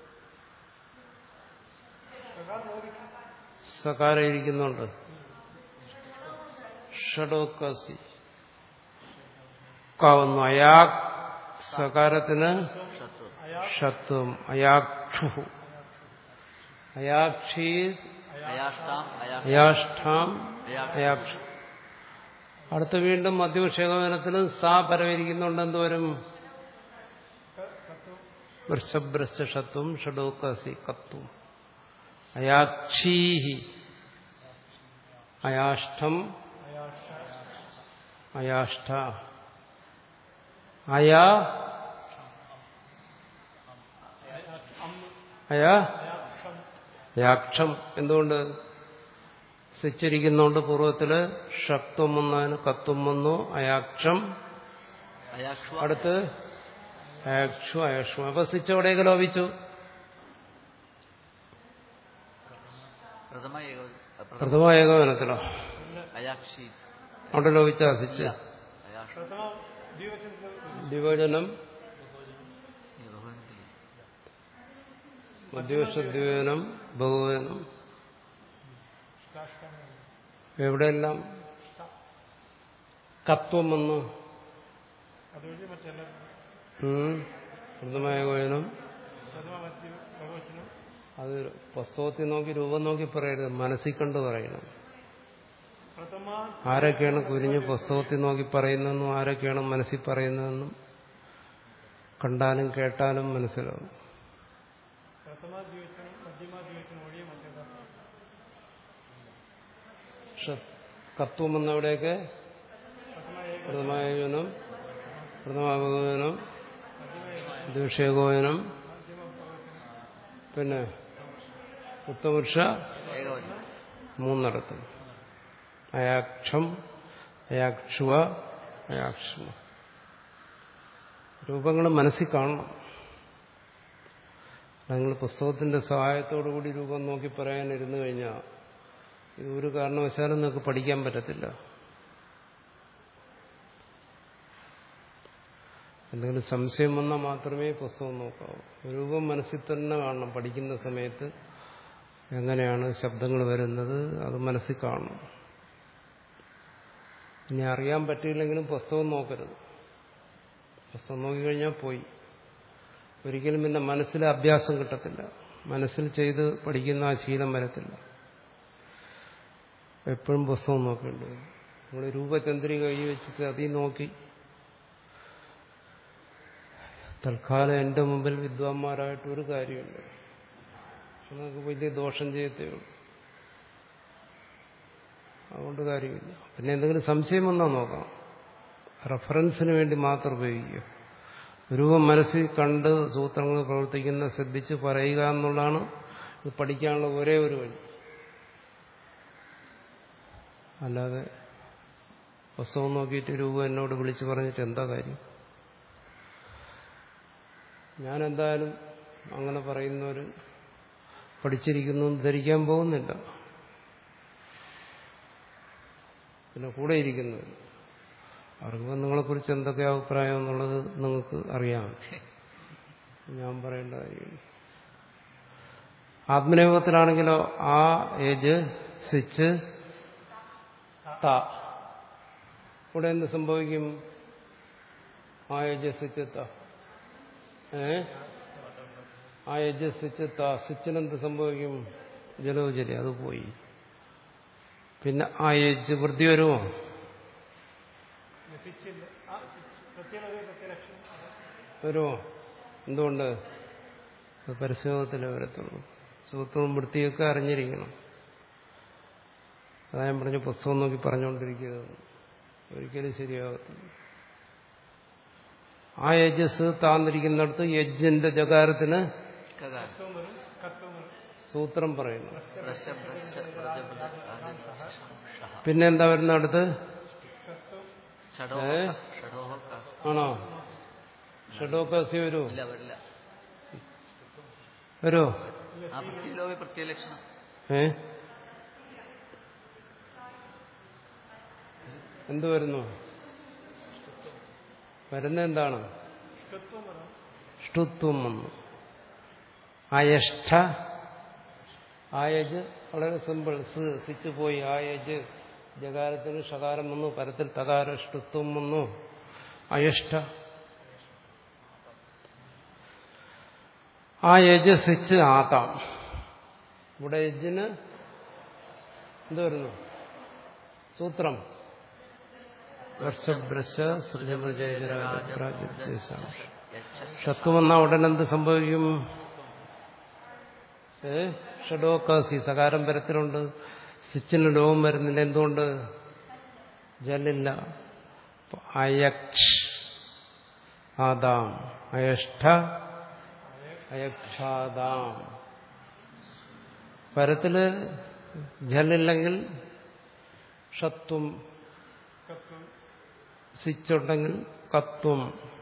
സകാരം ഇരിക്കുന്നുണ്ട് ഷഡോക്കസി കാവുന്നു അയാ സകാരത്തിന് ഷത്വം ഷത്വം അയാക്ഷു അയാക്ഷീ അയാഷ്ടാം അയാഷ് അയാഷ്ഠാം അയാക്ഷ അടുത്ത വീണ്ടും മധ്യവിഷേകവനത്തിലും സാ പരമിരിക്കുന്നുണ്ട് എന്തോരും വൃഷഭ്രഷ്ടത്വം ഷഡോക്കസി കത്വം അയാക്ഷീഹി അയാഷ്ടം അയാഷ്ട അയാ അയാ അയാക്ഷം എന്തുകൊണ്ട് സിച്ചിരിക്കുന്നോണ്ട് പൂർവ്വത്തില് ഷക്ത്വം വന്നതിന് കത്വം വന്നു അയാക്ഷം അയാക്ഷു അടുത്ത് അയാക്ഷു അയാക്ഷു അപ്പൊ സിച്ച് എവിടെയൊക്കെ ലോപിച്ചു പ്രഥമ ഏക പ്രഥമ പ്രഥമ ഏകവനത്തിലോ അയാക്ഷി അവിടെ ലോപിച്ച സിച്ച് അയാഷ് പ്രഥമ ദ്വിവചനത്തിൽ ദ്വിവചനം ഈ ബഹുവനത്തിൽ മധ്യവശ ദ്വിവചനം ബഹുവചനം എവിടെയെല്ലാം കത്വം വന്നു അതുവഴി മറ്റെല്ലാം ഉം. പ്രഥമ ഏകവചനം പ്രഥമ മധ്യ ബഹുവചനം അത് പുസ്തകത്തിൽ നോക്കി രൂപം നോക്കി പറയരുത് മനസ്സിൽ കണ്ട് പറയണം പ്രഥമ ആരൊക്കെയാണ് കുരിഞ്ഞ് പുസ്തകത്തിൽ നോക്കി പറയുന്നതെന്നും ആരൊക്കെയാണ് മനസ്സിൽ പറയുന്നതെന്നും കണ്ടാലും കേട്ടാലും മനസ്സിലാവും പ്രഥമ ദ്വിവചനം മധ്യമ ദ്വിവചനം ഒഴികെ മറ്റേതാ പക്ഷെ കത്വം വന്നവിടെയൊക്കെ പ്രഥമ ഏക പ്രഥമായോജനം പ്രഥമാപകോചനം ദ്വിഷേകോചനം പിന്നെ ഉത്തമവൃക്ഷ ഏകവചനം മൂന്നിടത്തും അയാക്ഷം അയാക്ഷുവ അയാക്ഷമ രൂപങ്ങൾ മനസ്സിൽ കാണണം നിങ്ങൾ പുസ്തകത്തിന്റെ സഹായത്തോടു കൂടി രൂപം നോക്കി പറയാനിരുന്നു കഴിഞ്ഞാൽ ഇത് ഒരു കാരണവശാലും നിങ്ങൾക്ക് പഠിക്കാൻ പറ്റത്തില്ല എന്തെങ്കിലും സംശയം വന്നാൽ മാത്രമേ പുസ്തകം നോക്കാവൂ രൂപം മനസ്സിൽ തന്നെ കാണണം പഠിക്കുന്ന സമയത്ത് എങ്ങനെയാണ് ശബ്ദങ്ങൾ വരുന്നത് അത് മനസ്സിൽ കാണണം ഇനി അറിയാൻ പറ്റിയില്ലെങ്കിലും പുസ്തകം നോക്കരുത് പുസ്തകം നോക്കിക്കഴിഞ്ഞാൽ പോയി ഒരിക്കലും പിന്നെ മനസ്സിൽ അഭ്യാസം കിട്ടത്തില്ല മനസ്സിൽ ചെയ്ത് പഠിക്കുന്ന ആ ശീലം വരത്തില്ല എപ്പോഴും പുസ്തകം നോക്കേണ്ടി വരും നമ്മൾ രൂപചന്ദ്രിക കൈ വെച്ചിട്ട് അതിൽ നോക്കി തൽക്കാലം എൻ്റെ മുമ്പിൽ വിദ്വാൻമാരായിട്ട് ഒരു കാര്യമില്ല പക്ഷെ നമുക്ക് വലിയ ദോഷം ചെയ്യത്തേ ഉള്ളൂ അതുകൊണ്ട് കാര്യമില്ല പിന്നെ എന്തെങ്കിലും സംശയം വന്നാൽ നോക്കാം റെഫറൻസിന് വേണ്ടി മാത്രം ഉപയോഗിക്കുക രൂപം മനസ്സിൽ കണ്ട് സൂത്രങ്ങൾ പ്രവർത്തിക്കുന്ന ശ്രദ്ധിച്ച് പറയുക എന്നുള്ളതാണ് ഇത് പഠിക്കാനുള്ള ഒരേ ഒരു വഴി അല്ലാതെ പുസ്തകം നോക്കിയിട്ട് രൂപം എന്നോട് വിളിച്ചു പറഞ്ഞിട്ട് എന്താ കാര്യം ഞാൻ എന്തായാലും അങ്ങനെ പറയുന്നവർ പഠിച്ചിരിക്കുന്നു എന്ന് ധരിക്കാൻ പോകുന്നില്ല പിന്നെ കൂടെ ഇരിക്കുന്നവർ അവർക്ക് നിങ്ങളെക്കുറിച്ച് എന്തൊക്കെ അഭിപ്രായം എന്നുള്ളത് നിങ്ങൾക്ക് അറിയാം ഞാൻ പറയേണ്ട കാര്യമില്ല ആത്മനിയോഗത്തിലാണെങ്കിലോ ആ ഏജ് സ്വിച്ച് ത ഇവിടെ എന്ത് സംഭവിക്കും ആ ഏജ് സ്വിച്ച് ത ഏ ആ ഏജ് സ്വിച്ച് ത സ്വിച്ചിനെന്ത് സംഭവിക്കും ജലോജലി അത് പോയി പിന്നെ ആ ഏജ് വൃദ്ധി വരുമോ ലഭിച്ചില്ല ആ പ്രത്യേക പ്രത്യലക്ഷം വരുമോ എന്തുകൊണ്ട് അത് പരിശോധത്തിലേ വരത്തുള്ളൂ സൂത്രവും വൃത്തിയൊക്കെ അറിഞ്ഞിരിക്കണം അതാ ഞാൻ പറഞ്ഞ പുസ്തകം നോക്കി പറഞ്ഞുകൊണ്ടിരിക്കുക ഒരിക്കലും ശരിയാകത്തില്ല ആ യജസ് താന്നിരിക്കുന്നിടത്ത് യജ്ജിന്റെ ജകാരത്തിന് കകാരം കത്വം വരും കത്വം വരും സൂത്രം പറയുന്നു ഭ്രശ്ച ഭ്രശ്ച വ്രജ വ്രജ ആദിശ പിന്നെ എന്താ വരുന്ന അടുത്ത് ഷഡോഹ ഏ? ഷഡോഹ ക. ആണോ ഷഡോക്കാസി വരൂ ഇല്ല വരില്ല വരുമോ ആ പ്രത്യലോക പ്രത്യലക്ഷണം ഏ എന്ത് വരുന്നു വരുന്ന എന്താണ് ഷ്ടുത്വം വന്നു അയഷ്ഠ ആയജ് വളരെ സിമ്പിൾ സ് സിച്ച് പോയി ആയജ് ജകാരത്തിന് ഷകാരം വന്നു പരത്തിൽ തകാര ഷ്ടുത്വം വന്നു അയഷ്ഠ ആ യജ് സിച്ച് ആകാം ഇവിടെ യജിന് എന്ത് വരുന്നു സൂത്രം വർഷഭ്രശ ഷത്വം വന്നാൽ ഉടൻ എന്ത് സംഭവിക്കും ഏ ഷഡോക്കാസി സകാരം പരത്തിലുണ്ട് സിച്ചിന് ലോകം വരുന്നില്ല എന്തുകൊണ്ട് ജലില്ല അപ്പൊ അയക്ഷ് ആദാം അയഷ്ഠ അയക്ഷാദാം പരത്തില് ജലില്ലെങ്കിൽ ഷത്വം സിച്ചുണ്ടെങ്കിൽ കത്വം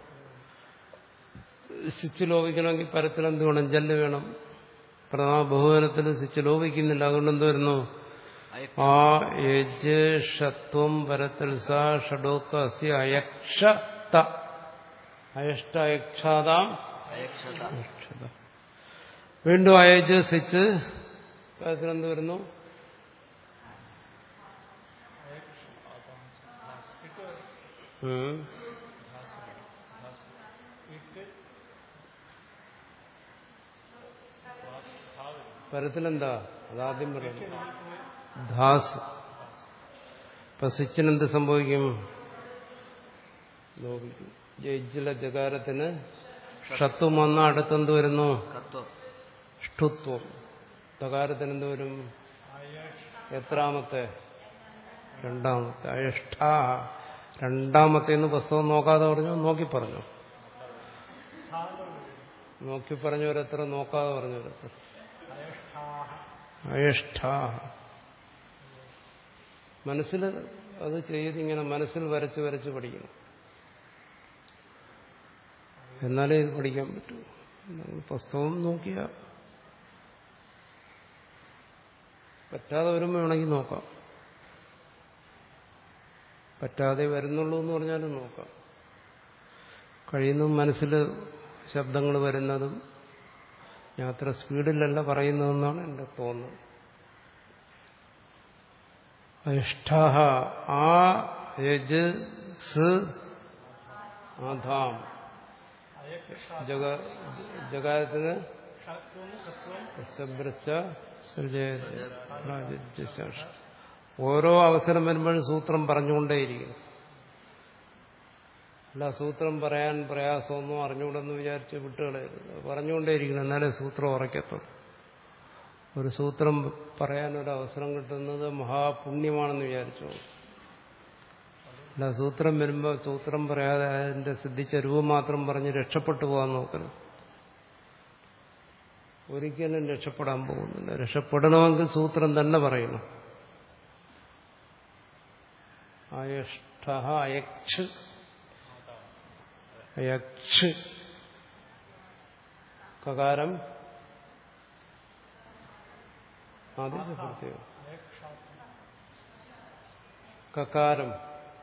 സിച്ച് ലോപിക്കണമെങ്കിൽ പരത്തിൽ എന്ത് വേണം ജല്ല് വേണം പ്രധാന ബഹുവനത്തിൽ സിച്ച് ലോപിക്കുന്നില്ല അതുകൊണ്ട് എന്ത് വരുന്നു ആ യജ് ഷത്വം പരത്തിൽ സ ഷഡോക്ക അസി അയക്ഷത അയഷ്ട അയക്ഷാതാം അയക്ഷത അയക്ഷത വീണ്ടും അയജ് സിച്ച് പരത്തിൽ എന്ത് വരുന്നു ഉം. പരത്തിലെന്താ അതാദ്യം പറയുന്നു ധാസ് ഇപ്പൊ സിച്ചിനെന്ത് സംഭവിക്കും ലോപിക്കും ജയിച്ചിലെ ജകാരത്തിന് ഷത്വം വന്ന അടുത്തെന്ത് വരുന്നു കത്വം ഷ്ടുത്വം തകാരത്തിന് എന്ത് വരും എത്രാമത്തെ രണ്ടാമത്തെ അയഷ്ഠ രണ്ടാമത്തെ എന്ന് പുസ്തകം നോക്കാതെ പറഞ്ഞു നോക്കി പറഞ്ഞു നോക്കി പറഞ്ഞവരെത്ര നോക്കാതെ പറഞ്ഞവരെത്ര അയഷ്ഠ മനസ്സിൽ അത് ചെയ്ത് ഇങ്ങനെ മനസ്സിൽ വരച്ച് വരച്ച് പഠിക്കണം എന്നാലേ ഇത് പഠിക്കാൻ പറ്റൂ നമ്മൾ പുസ്തകം നോക്കിയ പറ്റാതെ വരുമ്പോൾ വേണമെങ്കിൽ നോക്കാം പറ്റാതെ വരുന്നുള്ളൂ എന്ന് പറഞ്ഞാലും നോക്കാം കഴിയുന്നതും മനസ്സിൽ ശബ്ദങ്ങൾ വരുന്നതും ഞാൻ അത്ര സ്പീഡിലല്ല പറയുന്നതെന്നാണ് എൻ്റെ തോന്നുന്നത് അഷ്ടാഹ ആ യജ് സ് ആധാം ജഗ ജഗാരത്തിന് ശബ്രച്ച ഓരോ അവസരം വരുമ്പോഴും സൂത്രം പറഞ്ഞുകൊണ്ടേയിരിക്കും അല്ല സൂത്രം പറയാൻ പ്രയാസമൊന്നും അറിഞ്ഞുകൂടെന്ന് വിചാരിച്ച് വിട്ടുകളയരുത് പറഞ്ഞുകൊണ്ടേയിരിക്കണം എന്നാലേ സൂത്രം ഉറയ്ക്കത്തുള്ളൂ ഒരു സൂത്രം പറയാനൊരു അവസരം കിട്ടുന്നത് മഹാപുണ്യമാണെന്ന് വിചാരിച്ചു അല്ല സൂത്രം വരുമ്പോൾ സൂത്രം പറയാതെ അതിന്റെ സിദ്ധിച്ച രൂപം മാത്രം പറഞ്ഞ് രക്ഷപ്പെട്ടു പോകാൻ നോക്കണം ഒരിക്കലും രക്ഷപ്പെടാൻ പോകുന്നില്ല രക്ഷപ്പെടണമെങ്കിൽ സൂത്രം തന്നെ പറയണം അയഷ്ട അയക്ഷ് അയക്ഷ് കകാരം ആദ്യത്തെ പ്രത്യേകം കകാരം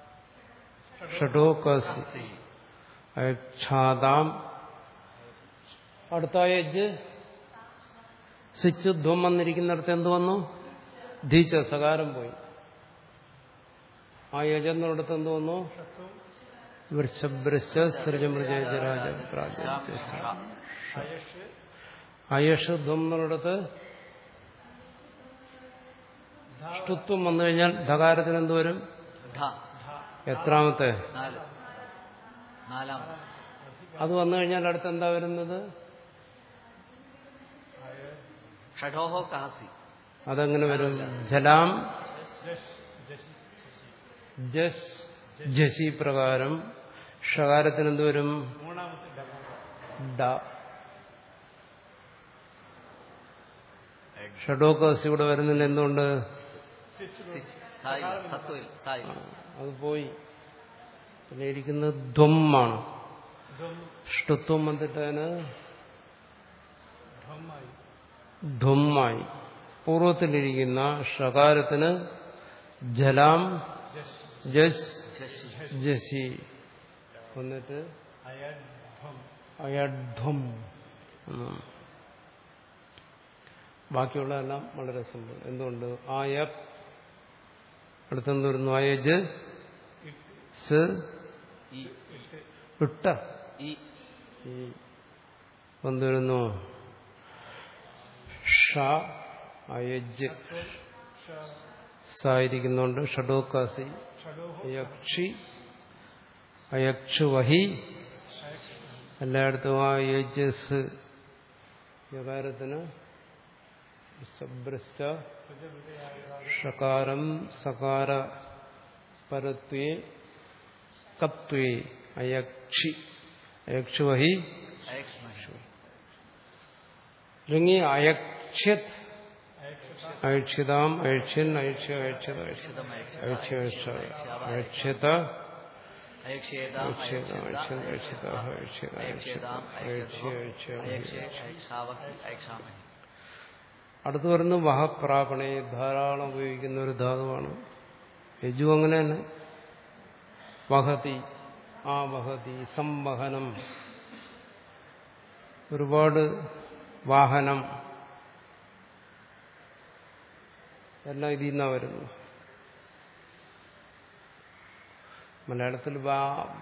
ഷഡോകസി അയക്ഷാദാം അടുത്ത യജ് സിച്ചുധ്വം വന്നിരിക്കുന്നിടത്ത് എന്ത് വന്നു ധീച്ച സകാരം പോയി ആ യജെന്നിടത്ത് എന്ത് വന്നു വൃക്ഷഭൃശ സൃജമൃജരാജ അയഷ് ധ്വം എന്നിടത്ത് ഷ്ടുത്വം വന്നു കഴിഞ്ഞാൽ ധകാരത്തിന് എന്ത് വരും ധ എത്രാമത്തെ നാല് നാലാമത് അത് വന്നു കഴിഞ്ഞാൽ അടുത്ത് എന്താ വരുന്നത് ഷഡോഹോ കാസി അതെങ്ങനെ വരും ജലാം ജസ് ജസി പ്രകാരം ഷകാരത്തിന് എന്ത് വരും ഡ ഷഡോക്കസ് ഇവിടെ വരുന്നില്ല എന്തുകൊണ്ട് സായി സത്വയിൽ സായി ആ, അത് പോയി പിന്നെ ഇരിക്കുന്നത് ധ്വമാണ് ധ്വം ഷ്ടുത്വം വന്നിട്ട് അതിന് ധ്വമായി ധ്വമായി പൂർവത്തിലിരിക്കുന്ന ഷകാരത്തിന് ജലാം ജസ് ശശി ജസി വന്നിട്ട് അയധ്വം അയധ്വം എന്നാണ്. ബാക്കിയുള്ളതെല്ലാം വളരെ സിമ്പിൾ എന്തുകൊണ്ട് ആയ അടുത്തെന്ത് വരുന്നു അയജ് സ് ഈ ഇട്ട ഈ ഈ എന്ത് വരുന്നു ഷ അയജ് സായിരിക്കുന്നുണ്ട് ഷഡോക്കാസി ഷഡോഹോ അയക്ഷി അയക്ഷു വഹി എല്ലായിടത്തും ആ യജസ് യകാരത്തിന് സബ്രസ്സ ഷകാരം സകാര പരത്വേ കത്വേ അയക്ഷി അയക്ഷു വഹി അയക്ഷ്മഹി ലിംഗി അയക്ഷ്യത് അയക്ഷിതാം അയക്ഷ്യൻ അയക്ഷ്യ അയക്ഷ്യത അയക്ഷിതം അയക്ഷ്യ അയക്ഷ്യ അയക്ഷ്യത അയക്ഷേതാം അയക്ഷ്യത അയക്ഷിത അയക്ഷ്യത അയക്ഷ്യത അയക്ഷ്യത അയക്ഷേതാം അയക്ഷ്യ അയക്ഷതോ അയക്ഷ്യ അയക്ഷേ അയക്ഷാവഹി അയക്ഷാമഹി അടുത്ത് വരുന്ന വഹപ്രാപണയെ ധാരാളം ഉപയോഗിക്കുന്ന ഒരു ധാതുവാണ് യജു അങ്ങനെ തന്നെ വഹതി ആ വഹതി സംവഹനം ഒരുപാട് വാഹനം എല്ലാം ഇതിൽ നിന്നാണ് വരുന്നത് മലയാളത്തിൽ വാ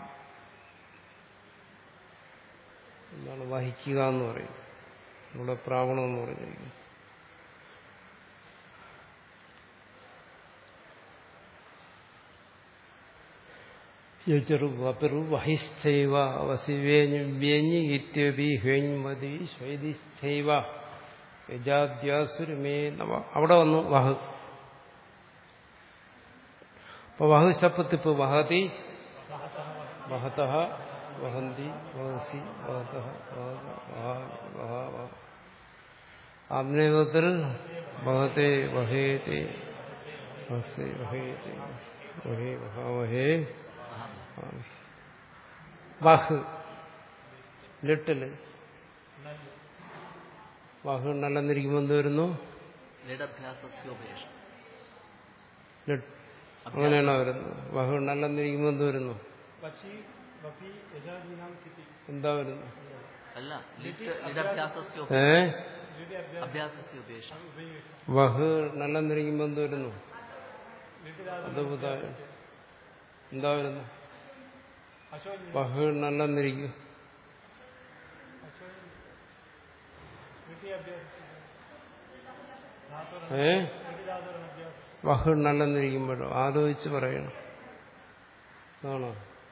എന്താണ് വഹിക്കുക എന്ന് പറയും ഇവിടെ പ്രാവണം എന്ന് പറഞ്ഞിരിക്കുന്നു യജറു വപിറു വഹിശ്ചൈവ വസിവേഞ്ഞ് വ്യഞ്ഞ് ഇത്യപി ഹ്വഞ്ഞ് ശ്വൈതിശ്ചൈവ യജാദ്യാസുരമേ നവ അവിടെ വന്നു വഹ് അപ്പൊ വഹ് ശപ്പത്തിപ്പ് വഹതി വഹത വഹന്തി വഹസി വഹത ആത്മീയത്തിൽ വഹത്തെ വഹേത്തെ വഹസി വഹേത്തെ വഹേ വഹാവഹേ വഹ് ലിട്ടില് വഹ് നല്ലെന്നിരിക്കുമ്പോൾ എന്ത് വരുന്നു ലഡഭ്യാസസ്യോപേഷം ലിട്ട് അങ്ങനെയാണോ വരുന്നത് വഹ് നല്ലെന്നിരിക്കുമ്പോൾ എന്ത് വരുന്നു വച്ചി വപി യജാദീനാം കിതി എന്താ വരുന്നു അല്ല ലിറ്റ് ലിഡഭ്യാസസ്യോ ഏ ലിഡി അഭ്യാസം അഭ്യാസസ്യോപേഷം ഉപയോഗിക്കും വഹ് നല്ലെന്നിരിക്കുമ്പോൾ എന്ത് വരുന്നു ലിഡിരാദ അത് പുതായ എന്താ വരുന്നു അശോ വഹ് നല്ലെന്നിരിക്കും അശോ ലിഡി അഭ്യാസം ധാതുര ഏ ലിഡിരാദുര അഭ്യാസം വഹ് നല്ലെന്നിരിക്കുമ്പോഴോ ആലോചിച്ച് പറയണം ആണോ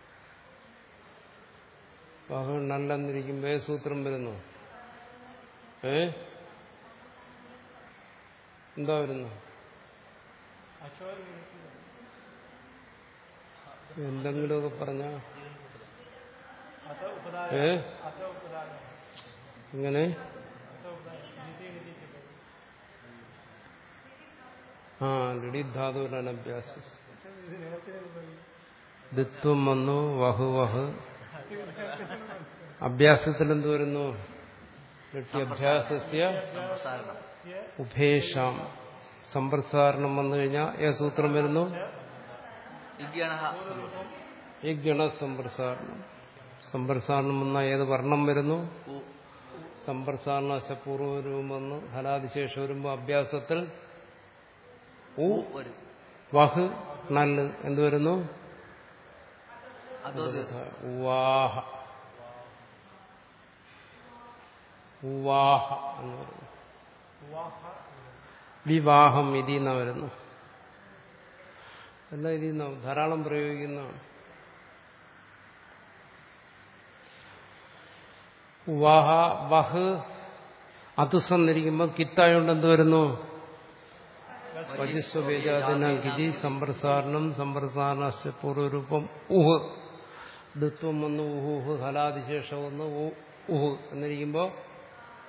വഹ് നല്ലെന്നിരിക്കുമ്പോ ഏ സൂത്രം വരുന്നു ഏ എന്താ വരുന്നു അശോ എന്തെങ്കിലുമൊക്കെ പറഞ്ഞ അത ഉപദായ ഏ അത ഉപദായ ഇങ്ങനെ അത ഉപദായ നിധി നിധി കിതി ആ ലളിധാതുരാണ് അഭ്യാസം ഇത് നേരത്തെ ഉപയോഗിക്കും ദിത്വം വന്നു വഹു വഹ് അഭ്യാസത്തിൽ എന്ത് വരുന്നു ലട്ടി അഭ്യാസസ്യ സംപ്രസാരണം ഉഭേഷാം സമ്പ്രസാരണം വന്നു കഴിഞ്ഞാൽ ഏ സൂത്രം വരുന്നു ഇഗ്യണ ഈ ഗണസമ്പ്രസാരണം സമ്പ്രസാരണം വന്ന ഏത് വർണ്ണം വരുന്നു ഉ സമ്പ്രസാരണ പൂർവ്വരൂപം വന്ന് ഹലാദിശേഷം വരുമ്പോൾ അഭ്യാസത്തിൽ ഉ ഒരു വഹ് നല്ല് എന്ത് വരുന്നു അതോ ഉവാഹ ഉവാഹ എന്ന് പറയുന്നു വാഹ വിവാഹം ഇതിൽ നിന്നാ വരുന്നു എല്ലാം ഇതിൽ നിന്നാ ധാരാളം പ്രയോഗിക്കുന്നതാണ് ഉവാഹ വഹ് അതുസന്നിരിക്കുമ്പോൾ കിത്തായോണ്ട് എന്ത് വരുന്നു വജസ്വവേജാതിന ഗിരി സമ്പ്രസാരണം സമ്പ്രസാരണ പൂർവ്വരൂപം ഉഹ് ദത്വം വന്ന് ഉഹുഹ് ഹലാദിശേഷം വന്ന് ഉ- ഉഹ് എന്നിരിക്കുമ്പോൾ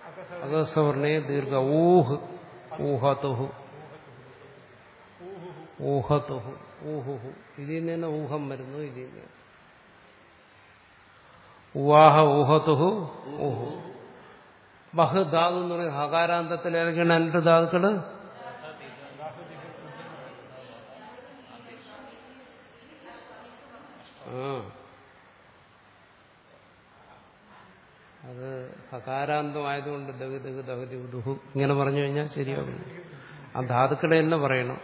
അകസവർണേ ദീർഘ ഊഹ് ഊഹതുഹു ഊഹു ഊഹതുഹു ഊഹുഹു ഇതിൽ നിന്ന് തന്നെ ഊഹം വരുന്നു ഇതിൽ നിന്ന് ഉവാഹ ഊഹതുഹു ഊഹു ബഹ് ധാതു എന്ന് പറയുന്നത് ഹകാരാന്തത്തിൽ ഏതൊക്കെയാണ് രണ്ട് ധാതുക്കള് ആ അത് ഹകാരാന്തമായതുകൊണ്ട് ദഹ് ദഹ് ദഹതി ദുഹു ഇങ്ങനെ പറഞ്ഞു കഴിഞ്ഞാൽ ശരിയാകും ആ ധാതുക്കളെ തന്നെ പറയണം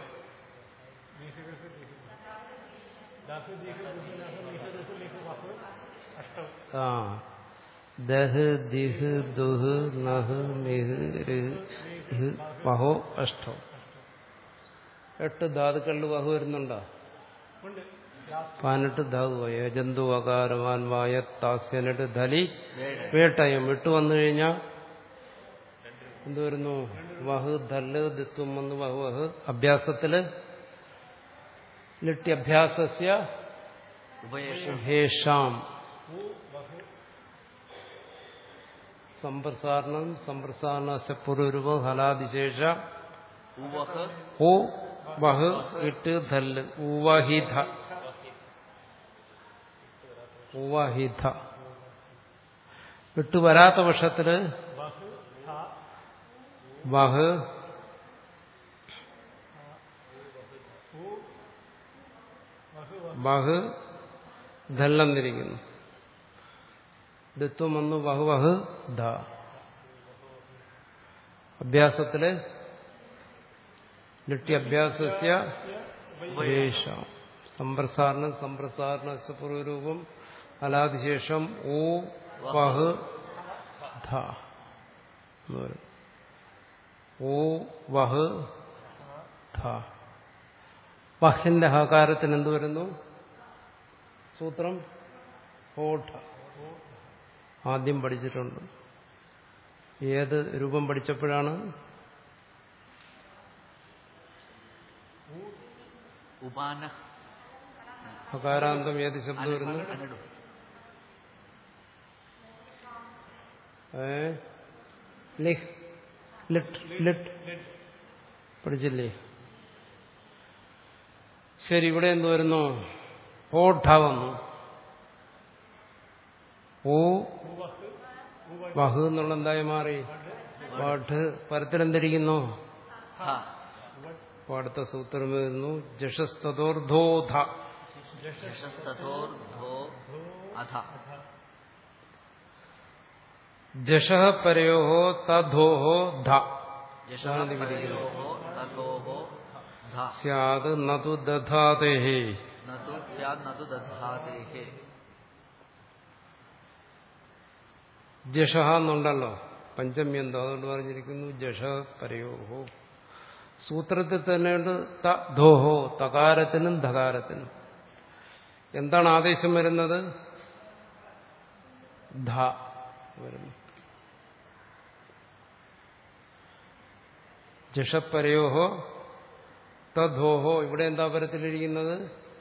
ദാഹ് ദീഹ് ദുഹ് നഹ് നിഹ് റുഹ് ലിഹ് വഹ് അഷ്ടം ആ ദഹ് ദിഹ് ദുഹ് നഹ് മിഹ് രിഹ് ഇഹ് വഹോ അഷ്ടം എട്ട് ധാതുക്കളിൽ വഹു വരുന്നുണ്ടോ ഉണ്ട് ലാസ്റ്റ് പതിനെട്ട് ധാതു യജന്തു അകാരവാൻ വായ താസ്യനെട്ട് ധലി വേഴ് വേട്ടയം വിട്ടു വന്നു കഴിഞ്ഞാൽ എന്ത് വരുന്നു വഹ് ധല് ദിത്വം വന്ന് വഹ് വഹ് അഭ്യാസത്തില് ലിട്ട്യഭ്യാസസ്യ ഉപയേഷം ഹേഷാം ഊ വഹ് സമ്പ്രസാരണം സമ്പ്രസാരണ പുരുരൂപം ഹലാതിശേഷ ഉവഹ് ഓ വഹ് ഇട്ട് ധല് ഉവഹിധ ഉവഹിധ വിട്ടു വരാത്ത പക്ഷത്തില് വഹ് ധ വഹ് ഊ വഹ് വഹ് വഹ് ധല്ലെന്നിരിക്കുന്നു ദിത്വം വന്നു വഹ് വഹ് ധ അഭ്യാസത്തില് ലിട്ട്യഭ്യാസസ്യ ഉപേഷ സമ്പ്രസാരണം സമ്പ്രസാരണ പൂർവരൂപം അലാതിശേഷം ഓ വഹ് ധ എന്ന് വരും. ഓ വഹ് ധ വഹിന്റെ ഹകാരത്തിന് എന്ത് വരുന്നു സൂത്രം ഹോഠ ആദ്യം പഠിച്ചിട്ടുണ്ട് ഏത് രൂപം പഠിച്ചപ്പോഴാണ് ഉപാന ഹകാരാന്തം ഏത് ശബ്ദം വരുന്നു അനടു ഏ ലിഹ് ലിട്ട് ലിട്ട് പഠിച്ചില്ലേ ശരി ഇവിടെ എന്ത് വരുന്നു ഓഠ വന്നു ഓ വഹ് എന്നുള്ള എന്തായി മാറി വഠ് പരത്തിലെന്തിരിക്കുന്നു ധ അപ്പൊ അടുത്ത സൂത്രം വരുന്നു ജഷസ്തോർധോധ യശസ്തഥോർധോ അധ ജഷ പരയോ തധോഹോ ധ യശോഹോ തഥോഹോ ധ സ്യാത് നതു ദധാതേ നതു സ്യാദ് നതു ദധാതേഹേ ജഷ എന്നുണ്ടല്ലോ പഞ്ചമി എന്തോ അതുകൊണ്ട് പറഞ്ഞിരിക്കുന്നു ജഷ പരയോഹോ സൂത്രത്തിൽ തന്നെയുണ്ട് ത ധോഹോ തകാരത്തിനും ധകാരത്തിനും എന്താണ് ആദേശം വരുന്നത് ധ വരുന്നു ജഷപ്പരയോഹോ തധോഹോ ഇവിടെ എന്താ പരത്തിലിരിക്കുന്നത്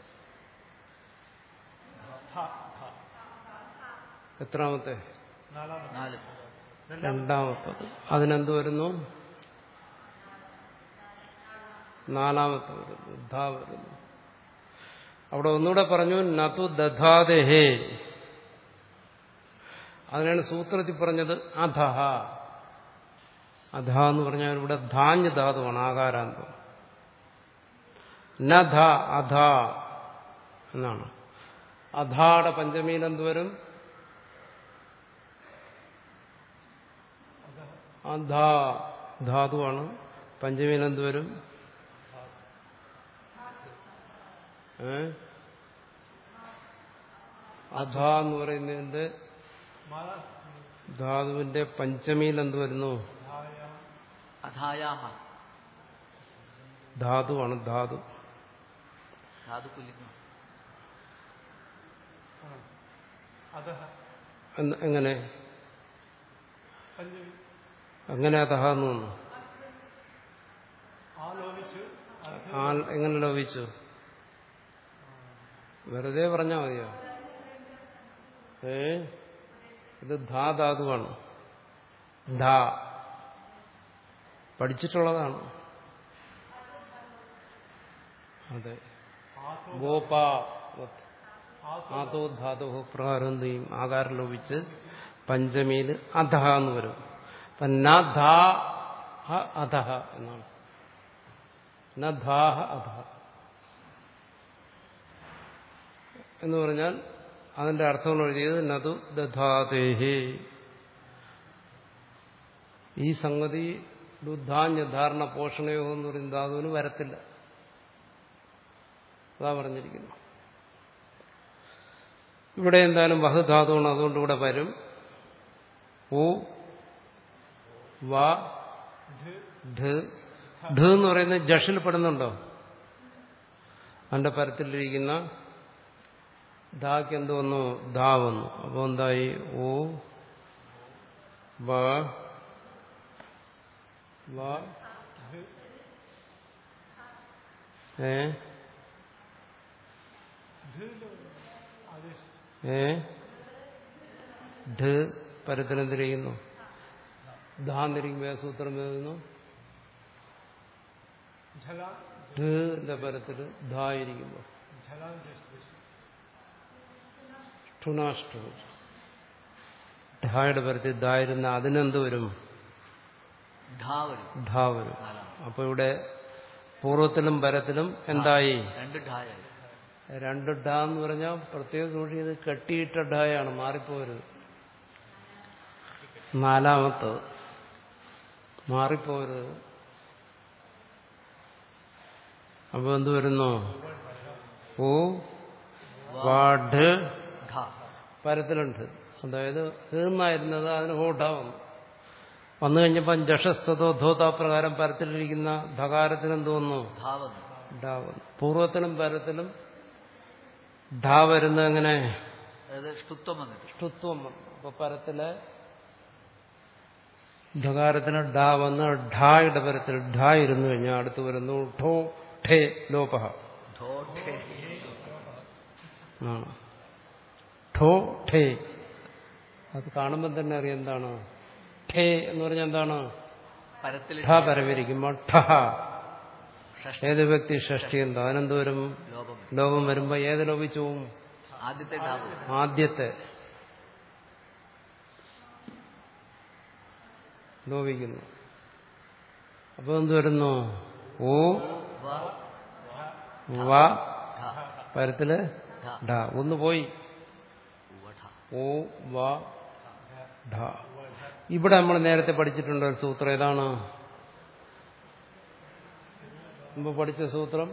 എത്രാമത്തെ നാലാമത്തെ നാല് രണ്ടാമത്തത് അതിനെന്ത് വരുന്നു നാലാമത്തെ വരുന്നു ധ വരുന്നു അവിടെ ഒന്നുകൂടെ പറഞ്ഞു നതു ദധാദേഹേ അതിനാണ് സൂത്രത്തിൽ പറഞ്ഞത് അധഹ അധ എന്ന് പറഞ്ഞാൽ ഇവിടെ ധാന്യ ധാതുവാണ് ആകാരാന്തം നധ അധ എന്നാണ് അധാടെ പഞ്ചമിയിൽ എന്ത് വരും അധ ധാതുവാണ് പഞ്ചമിയിൽ എന്ത് വരും ഏ അധ എന്ന് പറയുന്നതിന്റെ മാല ധാതുവിന്റെ പഞ്ചമിയിൽ എന്ത് വരുന്നു ധായ അധായാഹ ധാതുവാണ് ധാതു ധാതു പുല്ലിംഗം അധഹ എന്ന് എങ്ങനെ പഞ്ചമി എങ്ങനെ അധഹ എന്ന് വന്നു ആലോപിച്ച് അധ ആ എങ്ങനെ ലോപിച്ചു വെറുതെ പറഞ്ഞാൽ മതിയോ ഏ ഇത് ധാ ധാതുവാണ് ധാ പഠിച്ചിട്ടുള്ളതാണ് അതെ ആസോ ഗോപാ ആസോ ആതോ ധാതോ പ്രകാരം എന്ത് ചെയ്യും ആകാരം ലോപിച്ച് പഞ്ചമിയിൽ അധ എന്ന് വരും അപ്പൊ ന ധാ അധ എന്നാണ് ന ധാഹ അധ എന്ന് പറഞ്ഞാൽ അതിന്റെ അർത്ഥം എഴുതിയത് നതു ദധാതേഹേ ഈ സംഗതി ദുദ്ധാന്യ ധാരണ പോഷണയോ എന്ന് പറയുന്ന ധാതുവിന് വരത്തില്ല അതാ പറഞ്ഞിരിക്കുന്നു ഇവിടെ എന്തായാലും ബഹുധാതുവാണ് അതുകൊണ്ട് ഇവിടെ വരും ഓ വാ ധ ധ എന്ന് പറയുന്നത് ജഷിൽ പെടുന്നുണ്ടോ അതിന്റെ പരത്തിലിരിക്കുന്ന ധാക്ക് എന്ത് വന്നു ധാ വന്നു അപ്പോൾ എന്തായി ഓ വ വ ഏ ആദേശം ഏ ഢ പരത്തിനെന്തിരിക്കുന്നു ധാന്നിരിക്കുമ്പോൾ സൂത്രം എഴുതുന്നു झला ഢന്റെ പരത്തിൽ ധാ ഇരിക്കുമ്പോൾ झलान देश ഠുനാഷ്ടു ഢായുടെ പരത്തിൽ ധായിരുന്ന അതിനെന്ത് വരും ഢാ വരും ഢാ വരും അപ്പൊ ഇവിടെ പൂർവ്വത്തിലും പരത്തിലും എന്തായി രണ്ട് ഢായായി രണ്ട് ഢ എന്ന് പറഞ്ഞാൽ പ്രത്യേക സൂക്ഷി ഇത് കെട്ടിയിട്ട ഢായാണ് മാറിപ്പോരുത് നാലാമത്തത് മാറിപ്പോരുത് അപ്പൊ എന്ത് വരുന്നു ഓ വാഡ് ഢാ പരത്തിലുണ്ട് അതായത് ഹീർന്നായിരുന്നത് അതിന് ഹോഠ വന്നു വന്നു കഴിഞ്ഞപ്പം ജഷസ്തോ ധോത പ്രകാരം പരത്തിലിരിക്കുന്ന ധകാരത്തിന് എന്ത് വന്നു ഢാ വന്നു ഡാ വന്നു പൂർവ്വത്തിലും പരത്തിലും ഢാ വരുന്നത് എങ്ങനെ അതായത് ഷ്ടുത്വം വന്നിട്ട് ഷ്ടുത്വം വന്നു അപ്പൊ പരത്തില് ധകാരത്തിന് ഡാ വന്ന് ഢായുടെ പരത്തിൽ ഢാ ഇരുന്നു കഴിഞ്ഞാൽ അടുത്ത് വരുന്നു ഠോ ഠേ ലോപ ഢോ ഠേ ആണ് ഠോ ഠേ അത് കാണുമ്പോൾ തന്നെ അറിയാം എന്താണ് ഠേ എന്ന് പറഞ്ഞാൽ എന്താണ് പരത്തിൽ ഠ പരമിരിക്കുമ്പോൾ ഠഹ ഷഷ്ടി ഏത് വ്യക്തി ഷഷ്ടി എന്താ അതിനെന്ത് വരും ലോപം ലോപം വരുമ്പോ ഏത് ലോപിച്ചു പോവും ആദ്യത്തെ ഢാ പോകും ആദ്യത്തെ ലോപിക്കുന്നു അപ്പൊ എന്ത് വരുന്നു ഓ വ വ ഢ പരത്തില് ഢ ഢ ഒന്ന് പോയി ഉവ്വ ഢ ഓ വ ഢ ഇവിടെ നമ്മൾ നേരത്തെ പഠിച്ചിട്ടുണ്ട് ഒരു സൂത്രം ഏതാണ് മുമ്പ് പഠിച്ച സൂത്രം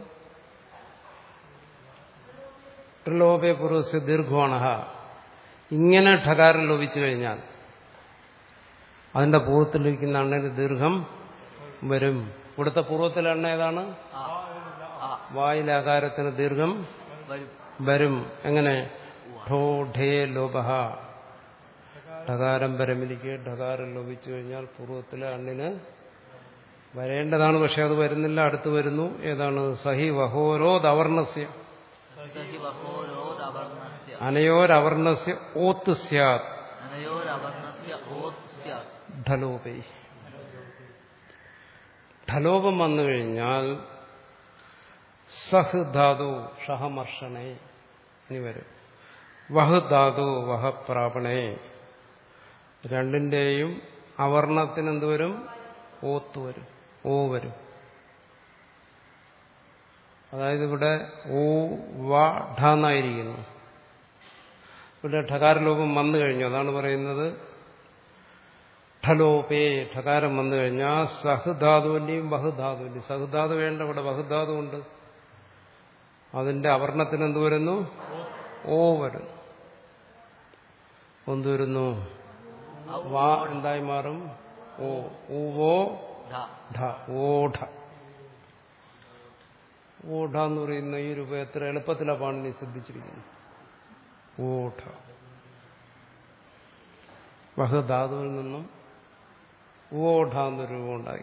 ത്രിലോപേ പൂർവസ്യ ദീർഘോണ ഇങ്ങനെ ഠകാരം ലോപിച്ചു കഴിഞ്ഞാൽ അതിന്റെ പൂർവ്വത്തിലിരിക്കുന്ന അണ്ണന് ദീർഘം വരും ഇവിടുത്തെ പൂർവ്വത്തിലെ എണ്ണ ഏതാണ് ആ ആ വായിലെ ആകാരത്തിന് ദീർഘം വരും വരും എങ്ങനെ ഠോ ഠേ ലോപഹ ഠകാരം പരമിരിക്കെ ഠകാരം ലോപിച്ചു കഴിഞ്ഞാൽ പൂർവ്വത്തിലെ അണ്ണിന് വരേണ്ടതാണ് പക്ഷെ അത് വരുന്നില്ല അടുത്ത് വരുന്നു ഏതാണ് സഹി വഹോരോ ദവർണസ്യ സഹി വഹോരോദവർണസ്യ അനയോരവർണസ്യ ഓത്ത് സ്യാത് അനയോരവർണസ്യ ഓത് സ്യാത് ഢലോപേ ഢലോപം വന്നു കഴിഞ്ഞാൽ സഹ് ധാതു ഷഹമർഷണേ ഇനി വരും വഹ് ധാതു വഹ പ്രാപണേ രണ്ടിന്റെയും അവർണത്തിന് എന്ത് വരും ഓത്ത് വരും ഓ വരും അതായത് ഇവിടെ ഓ വ ഢ എന്നായിരിക്കുന്നു ഇവിടെ ഠകാരലോപം വന്നു കഴിഞ്ഞു അതാണ് പറയുന്നത് ഠലോപേ ഠകാരം വന്നു കഴിഞ്ഞാൽ സഹധാതുവിന്റെയും ബഹുധാതുവിന്റെയും സഹധാതു വേണ്ട ഇവിടെ ബഹുധാതു ഉണ്ട് അതിന്റെ അവർണത്തിന് എന്ത് വരുന്നു ഓ വരുന്നു എന്ത് വരുന്നു വാ എന്തായി മാറും ഓ ഊവോ ഢ ഢ ഓഢ ഓഢ എന്ന് പറയുന്ന ഈ രൂപം എത്ര എളുപ്പത്തിലാണ് പാണിനി ശ്രദ്ധിച്ചിരിക്കുന്നത് ഓഢ ബഹുധാതുവിൽ നിന്നും ഓഢ എന്നൊരു രൂപം ഉണ്ടാക്കി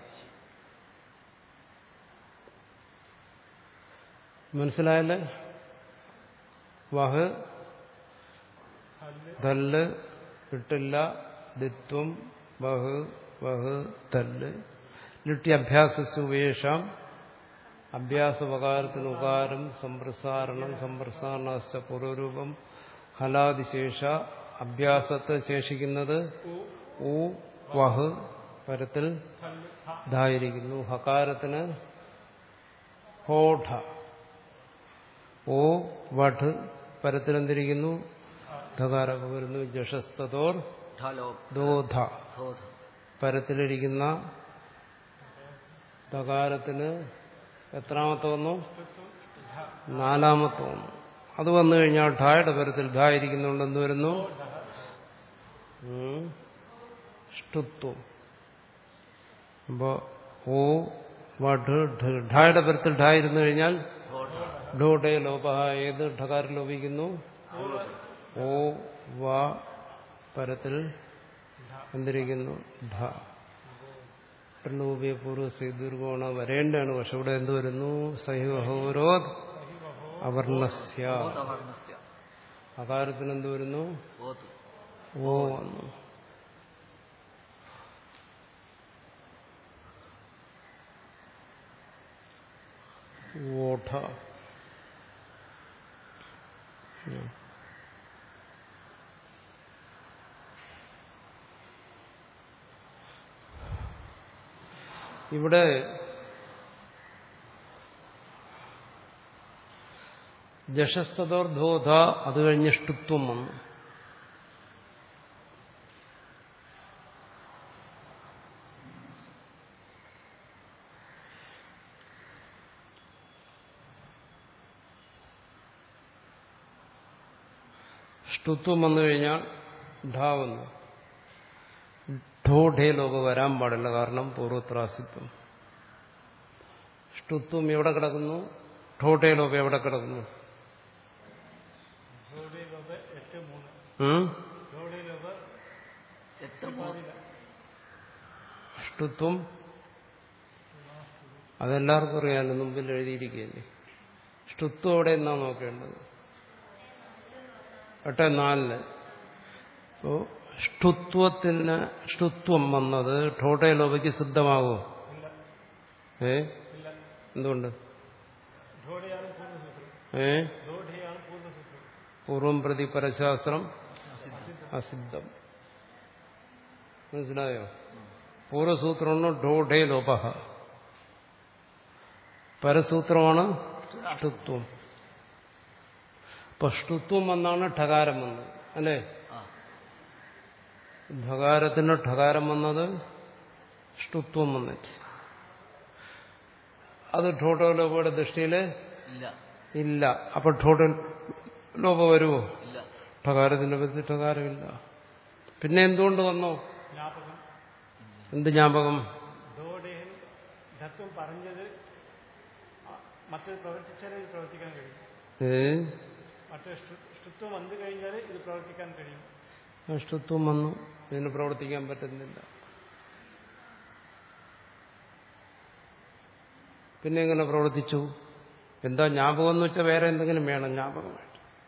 മനസ്സിലായല്ലേ വഹ് ധല്ല് ഇട്ടില്ല ദിത്വം ബഹ് വഹ് തല്ല് ലിട്ടി അഭ്യാസസ് ഉപേക്ഷാം അഭ്യാസപകാരത്തിന് ഉകാരം സമ്പ്രസാരണം സമ്പ്രസാരണ പൂർവരൂപം ഹലാതിശേഷ അഭ്യാസത്തെ ശേഷിക്കുന്നത് ഉ വഹ് പരത്തിൽ ധായിരിക്കുന്നു ഹകാരത്തിന് ഹോഠ ഓ വഠ് പരത്തിലെന്തിരിക്കുന്നു ധകാരമൊക്കെ വരുന്നു ജഷസ്തോർ ഠലോ ദോധ ധോധ പരത്തിലിരിക്കുന്ന ധകാരത്തിന് എത്രാമത്തെ വന്നു നാലാമത്തെ വന്നു അത് വന്നു കഴിഞ്ഞാൽ ഠായുടെ പരത്തിൽ ഠാ ഇരിക്കുന്നുണ്ട് എന്ത് വരുന്നു ഉം. ഷ്ടുത്വം അപ്പോ ഓ വഠ് ഢ ഠായുടെ പരത്തിൽ ഠാ ഇരുന്നു കഴിഞ്ഞാൽ ധോധ ഡോടെ ലോപ ഏത് ഠകാരം ലോപിക്കുന്നു ഓ വ പരത്തിൽ എന്തിരിക്കുന്നു ഢ ലോപിയ പൂർവ്വ ദുർഗോണ വരേണ്ടാണ് പക്ഷെ ഇവിടെ എന്ത് വരുന്നു സഹിവഹോരോത് അവർണസ്യ ധോധവർണ്ണസ്യ അകാരത്തിന് എന്ത് വരുന്നു ഓതു ഓ വന്നു ഓഠ ഉം. ഇവിടെ ജഷസ്തോർധോധ അത് കഴിഞ്ഞ് ഷ്ടുത്വം വന്നു ഷ്ടുത്വം വന്നു കഴിഞ്ഞാൽ ഢാ വന്നു ഢോഢേ ലോക വരാൻ പാടില്ല കാരണം പൂർവത്രാസിത്വം ഷ്ടുത്വം എവിടെ കിടക്കുന്നു ഠോഢേ ലോക എവിടെ കിടക്കുന്നു ധോടെ ലോപ എട്ട് മൂന്ന് ഉം? ധോടെ ലോപ എട്ട് മൂന്ന് ഷ്ടുത്വം അതെല്ലാവർക്കും അറിയാമല്ലോ മുമ്പിൽ എഴുതിയിരിക്കുകയല്ലേ ഷ്ടുത്വം എവിടെ എന്നാ നോക്കേണ്ടത് എട്ട് നാലില് അപ്പോ ഷ്ടുത്വത്തിന് ഷ്ടുത്വം വന്നത് ഠോട്ടേ ലോപയ്ക്ക് സിദ്ധമാകുമോ ഏ എന്തുകൊണ്ട് ധോടെയാണ് പൂർണ്ണസൂത്രം ഏ ധോടെയാണ് പൂർണ്ണസൂത്രം പൂർവം പ്രതി പരശാസ്ത്രം അസിദ്ധം മനസ്സിലായോ പൂർവസൂത്രമാണ് ഢോഢേ ലോപ പരസൂത്രമാണ് ഷ്ടുത്വം അപ്പൊ ഷ്ടുത്വം വന്നാണ് ഠകാരം വന്നത് അല്ലേ ആ ധകാരത്തിന് ഠകാരം വന്നത് ഷ്ടുത്വം വന്നിട്ട് അത് ഠോട്ടോ ലോപയുടെ ദൃഷ്ടിയില് ഇല്ല ഇല്ല അപ്പൊ ഠോട്ടോ ലോപ വരുമോ ഇല്ല ഠകാരത്തിന്റെ പറ്റി ഠകാരമില്ല പിന്നെ എന്തുകൊണ്ട് വന്നു ജ്ഞാപകം എന്ത് ജ്ഞാപകം ധോടേഹൻ ധത്വം പറഞ്ഞത് ആ, മറ്റത് പ്രവർത്തിച്ചാലേ ഇത് പ്രവർത്തിക്കാൻ കഴിയും ഏ മറ്റേ ഷ്ടു- ഷ്ടുത്വം വന്നു കഴിഞ്ഞാൽ ഇത് പ്രവർത്തിക്കാൻ കഴിയും അഷ്ടത്വം വന്നു ഇതിന് പ്രവർത്തിക്കാൻ പറ്റുന്നില്ല പിന്നെ എങ്ങനെ പ്രവർത്തിച്ചു എന്താ ജ്ഞാപകം എന്ന് വെച്ചാൽ വേറെ എന്തെങ്കിലും വേണം ജ്ഞാപകമായിട്ട്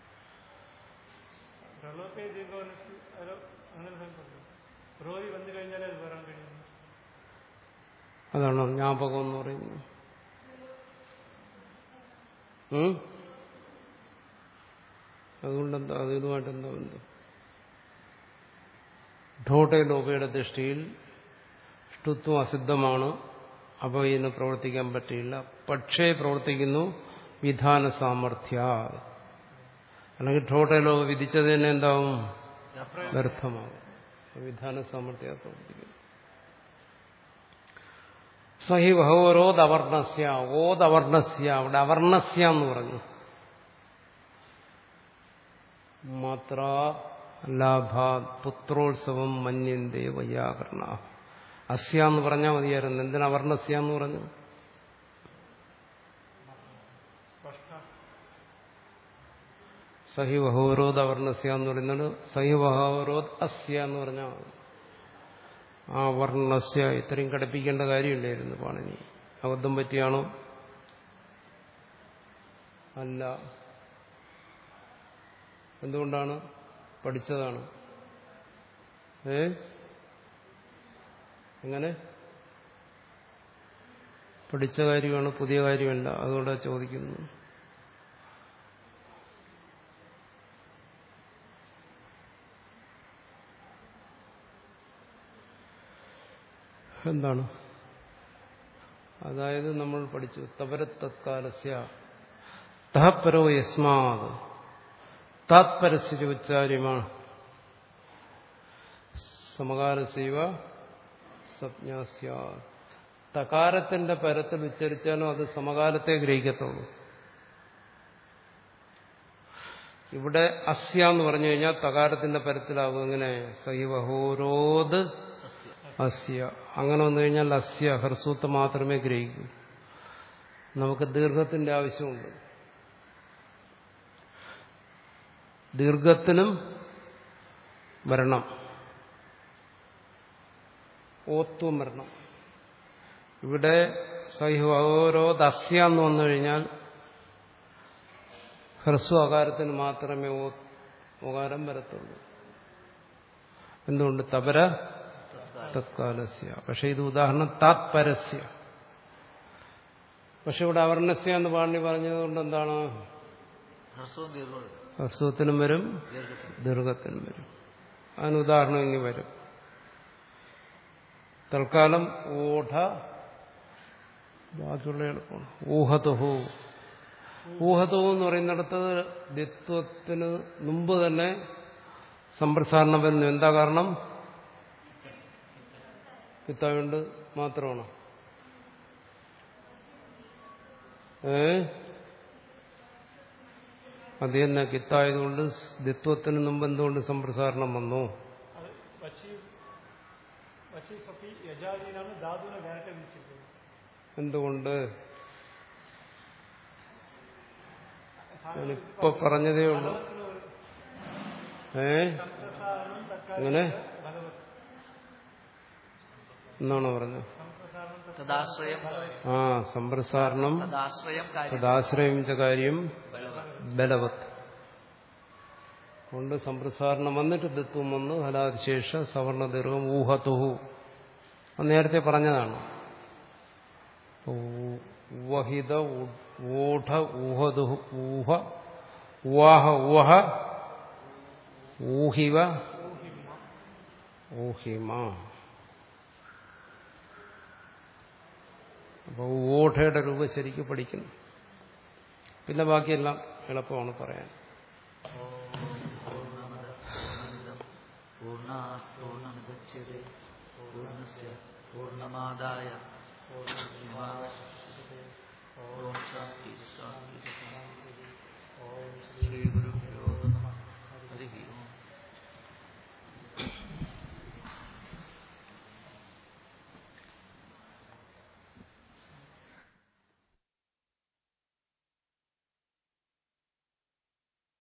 പ്രലോഭയെ ദീർഘവനത്തിൽ അത് അങ്ങനെ പറഞ്ഞു റോയി വന്നു കഴിഞ്ഞാലേ അത് വരാൻ കഴിയും അതാണോ ജ്ഞാപകം എന്ന് പറയുന്നത് ഉം? അതുകൊണ്ടെന്താ അത് ഇതുമായിട്ട് എന്താ ബന്ധം ഢോട്ടെ ലോപയുടെ ദൃഷ്ടിയിൽ ഷ്ടുത്വം അസിദ്ധമാണ് അപ്പോൾ ഇതിന് പ്രവർത്തിക്കാൻ പറ്റില്ല പക്ഷേ പ്രവർത്തിക്കുന്നു വിധാന സാമർഥ്യ അല്ലെങ്കിൽ ഠോട്ടെ ലോക വിധിച്ചത് തന്നെ എന്താവും വ്യർത്ഥമാവും വിധാന സാമർഥ്യ പ്രവർത്തിക്കുന്നു സഹി ബഹോരോദവർണസ്യ ഓദവർണസ്യ അവിടെ അവർണസ്യ എന്ന് പറഞ്ഞു മാത്ര ലാഭാ പുത്രോത്സവം മന്യന്തേ വയ്യാകരണ അസ്യ എന്ന് പറഞ്ഞാൽ മതിയായിരുന്നു എന്തിനാ അവർണസ്യ എന്ന് പറഞ്ഞു സ്പഷ്ട സഹി ബഹോരോദ് അവർണസ്യ എന്ന് പറയുന്നത് സഹി ബഹോരോദ് അസ്യ എന്ന് പറഞ്ഞാൽ മതി ആ വർണ്ണസ്യ ഇത്രയും കടുപ്പിക്കേണ്ട കാര്യമില്ലായിരുന്നു പാണിനി അബദ്ധം പറ്റിയാണോ അല്ല എന്തുകൊണ്ടാണ് പഠിച്ചതാണ് ഏ എങ്ങനെ പഠിച്ച കാര്യമാണ് പുതിയ കാര്യമല്ല അതുകൊണ്ട് ചോദിക്കുന്നു എന്താണ് അതായത് നമ്മൾ പഠിച്ചു തപരത്തത്കാലസ്യ തഹപരോ യസ്മാത് താത്പരസ്യ ഉച്ചാര്യമാണ് സമകാലസീവ സജ്ഞാസ്യ തകാരത്തിന്റെ പരത്തിൽ ഉച്ചരിച്ചാലും അത് സമകാലത്തെ ഗ്രഹിക്കത്തുള്ളൂ ഇവിടെ അസ്യ എന്ന് പറഞ്ഞു കഴിഞ്ഞാൽ തകാരത്തിന്റെ പരത്തിലാവും എങ്ങനെ സൈവഹോരോത് അസ്യ അങ്ങനെ വന്നു കഴിഞ്ഞാൽ അസ്യ ഹർസൂത്ത് മാത്രമേ ഗ്രഹിക്കൂ നമുക്ക് ദീർഘത്തിന്റെ ആവശ്യമുണ്ട് ദീർഘത്തിനും വരണം ഓത്വം വരണം ഇവിടെ സൈഹോരോദസ്യ എന്ന് വന്നു കഴിഞ്ഞാൽ ഹ്രസ്വ അകാരത്തിന് മാത്രമേ ഓകാരം വരത്തുള്ളൂ എന്തുകൊണ്ട് തപര തത്കാലസ്യ പക്ഷെ ഇത് ഉദാഹരണം താത്പരസ്യ പക്ഷെ ഇവിടെ അവർണസ്യ എന്ന് പാണി പറഞ്ഞതുകൊണ്ട് എന്താണ് ഹ്രസ്വവും ദീർഘവും ഹ്രസ്വത്തിനും വരും ദീർഘത്തിൽ ദീർഘത്തിനും വരും അതിന് ഉദാഹരണം ഇനി വരും തൽക്കാലം ഊഢ ബാക്കിയുള്ള എളുപ്പമാണ് ഊഹതുഹു ഊഹതുഹു എന്ന് പറയുന്നിടത്ത് ദിത്വത്തിന് മുമ്പ് തന്നെ സമ്പ്രസാരണം വരുന്നു എന്താ കാരണം പിത്താവുണ്ട് മാത്രമാണ് ഏ അത് തന്നെ കിത്തായതുകൊണ്ട് ദിത്വത്തിന് മുമ്പ് എന്തുകൊണ്ട് സമ്പ്രസാരണം വന്നു അത് വച്ചി വച്ചി സ്വപ്പി യജാതിയിലാണ് ധാതുവിനെ നേരത്തെ വിളിച്ചിരിക്കുന്നത് എന്തുകൊണ്ട് ഞാനിപ്പോ പറഞ്ഞതേ ഉള്ളൂ ഏ സംപ്രസാരണം തക്കാലം അങ്ങനെ ഭഗവത് എന്നാണോ പറഞ്ഞത് സംപ്രസാരണം തദാശ്രയം ആ സമ്പ്രസാരണം തദാശ്രയം കാര്യം തദാശ്രയം ച കാര്യം ബലവത് ബലവത്ത് കൊണ്ട് സമ്പ്രസാരണം വന്നിട്ട് ദിത്വം വന്നു ഹലാതിശേഷ സവർണ ദീർഘം ഊഹതുഹു അത് നേരത്തെ പറഞ്ഞതാണ് ഊ- വഹിത ഉ- ഊഢ ഊഹതുഹു ഊഹ ഊഹ ഊഹ ഊഹിവ ഊഹിമ അപ്പോൾ ഊഢയുടെ രൂപം ശരിക്കും പഠിക്കുന്നു പിന്നെ ബാക്കിയെല്ലാം എളുപ്പമാണ് പറയാൻ പൂർണ്ണാത് പൂർണ്ണമുദച്യത്തെ പൂർണ്ണസ്യ പൂർണ്ണമാദായ പൂർണ്ണമാവശിഷ്യത്തെ ഓം ശാന്തി ശാന്തി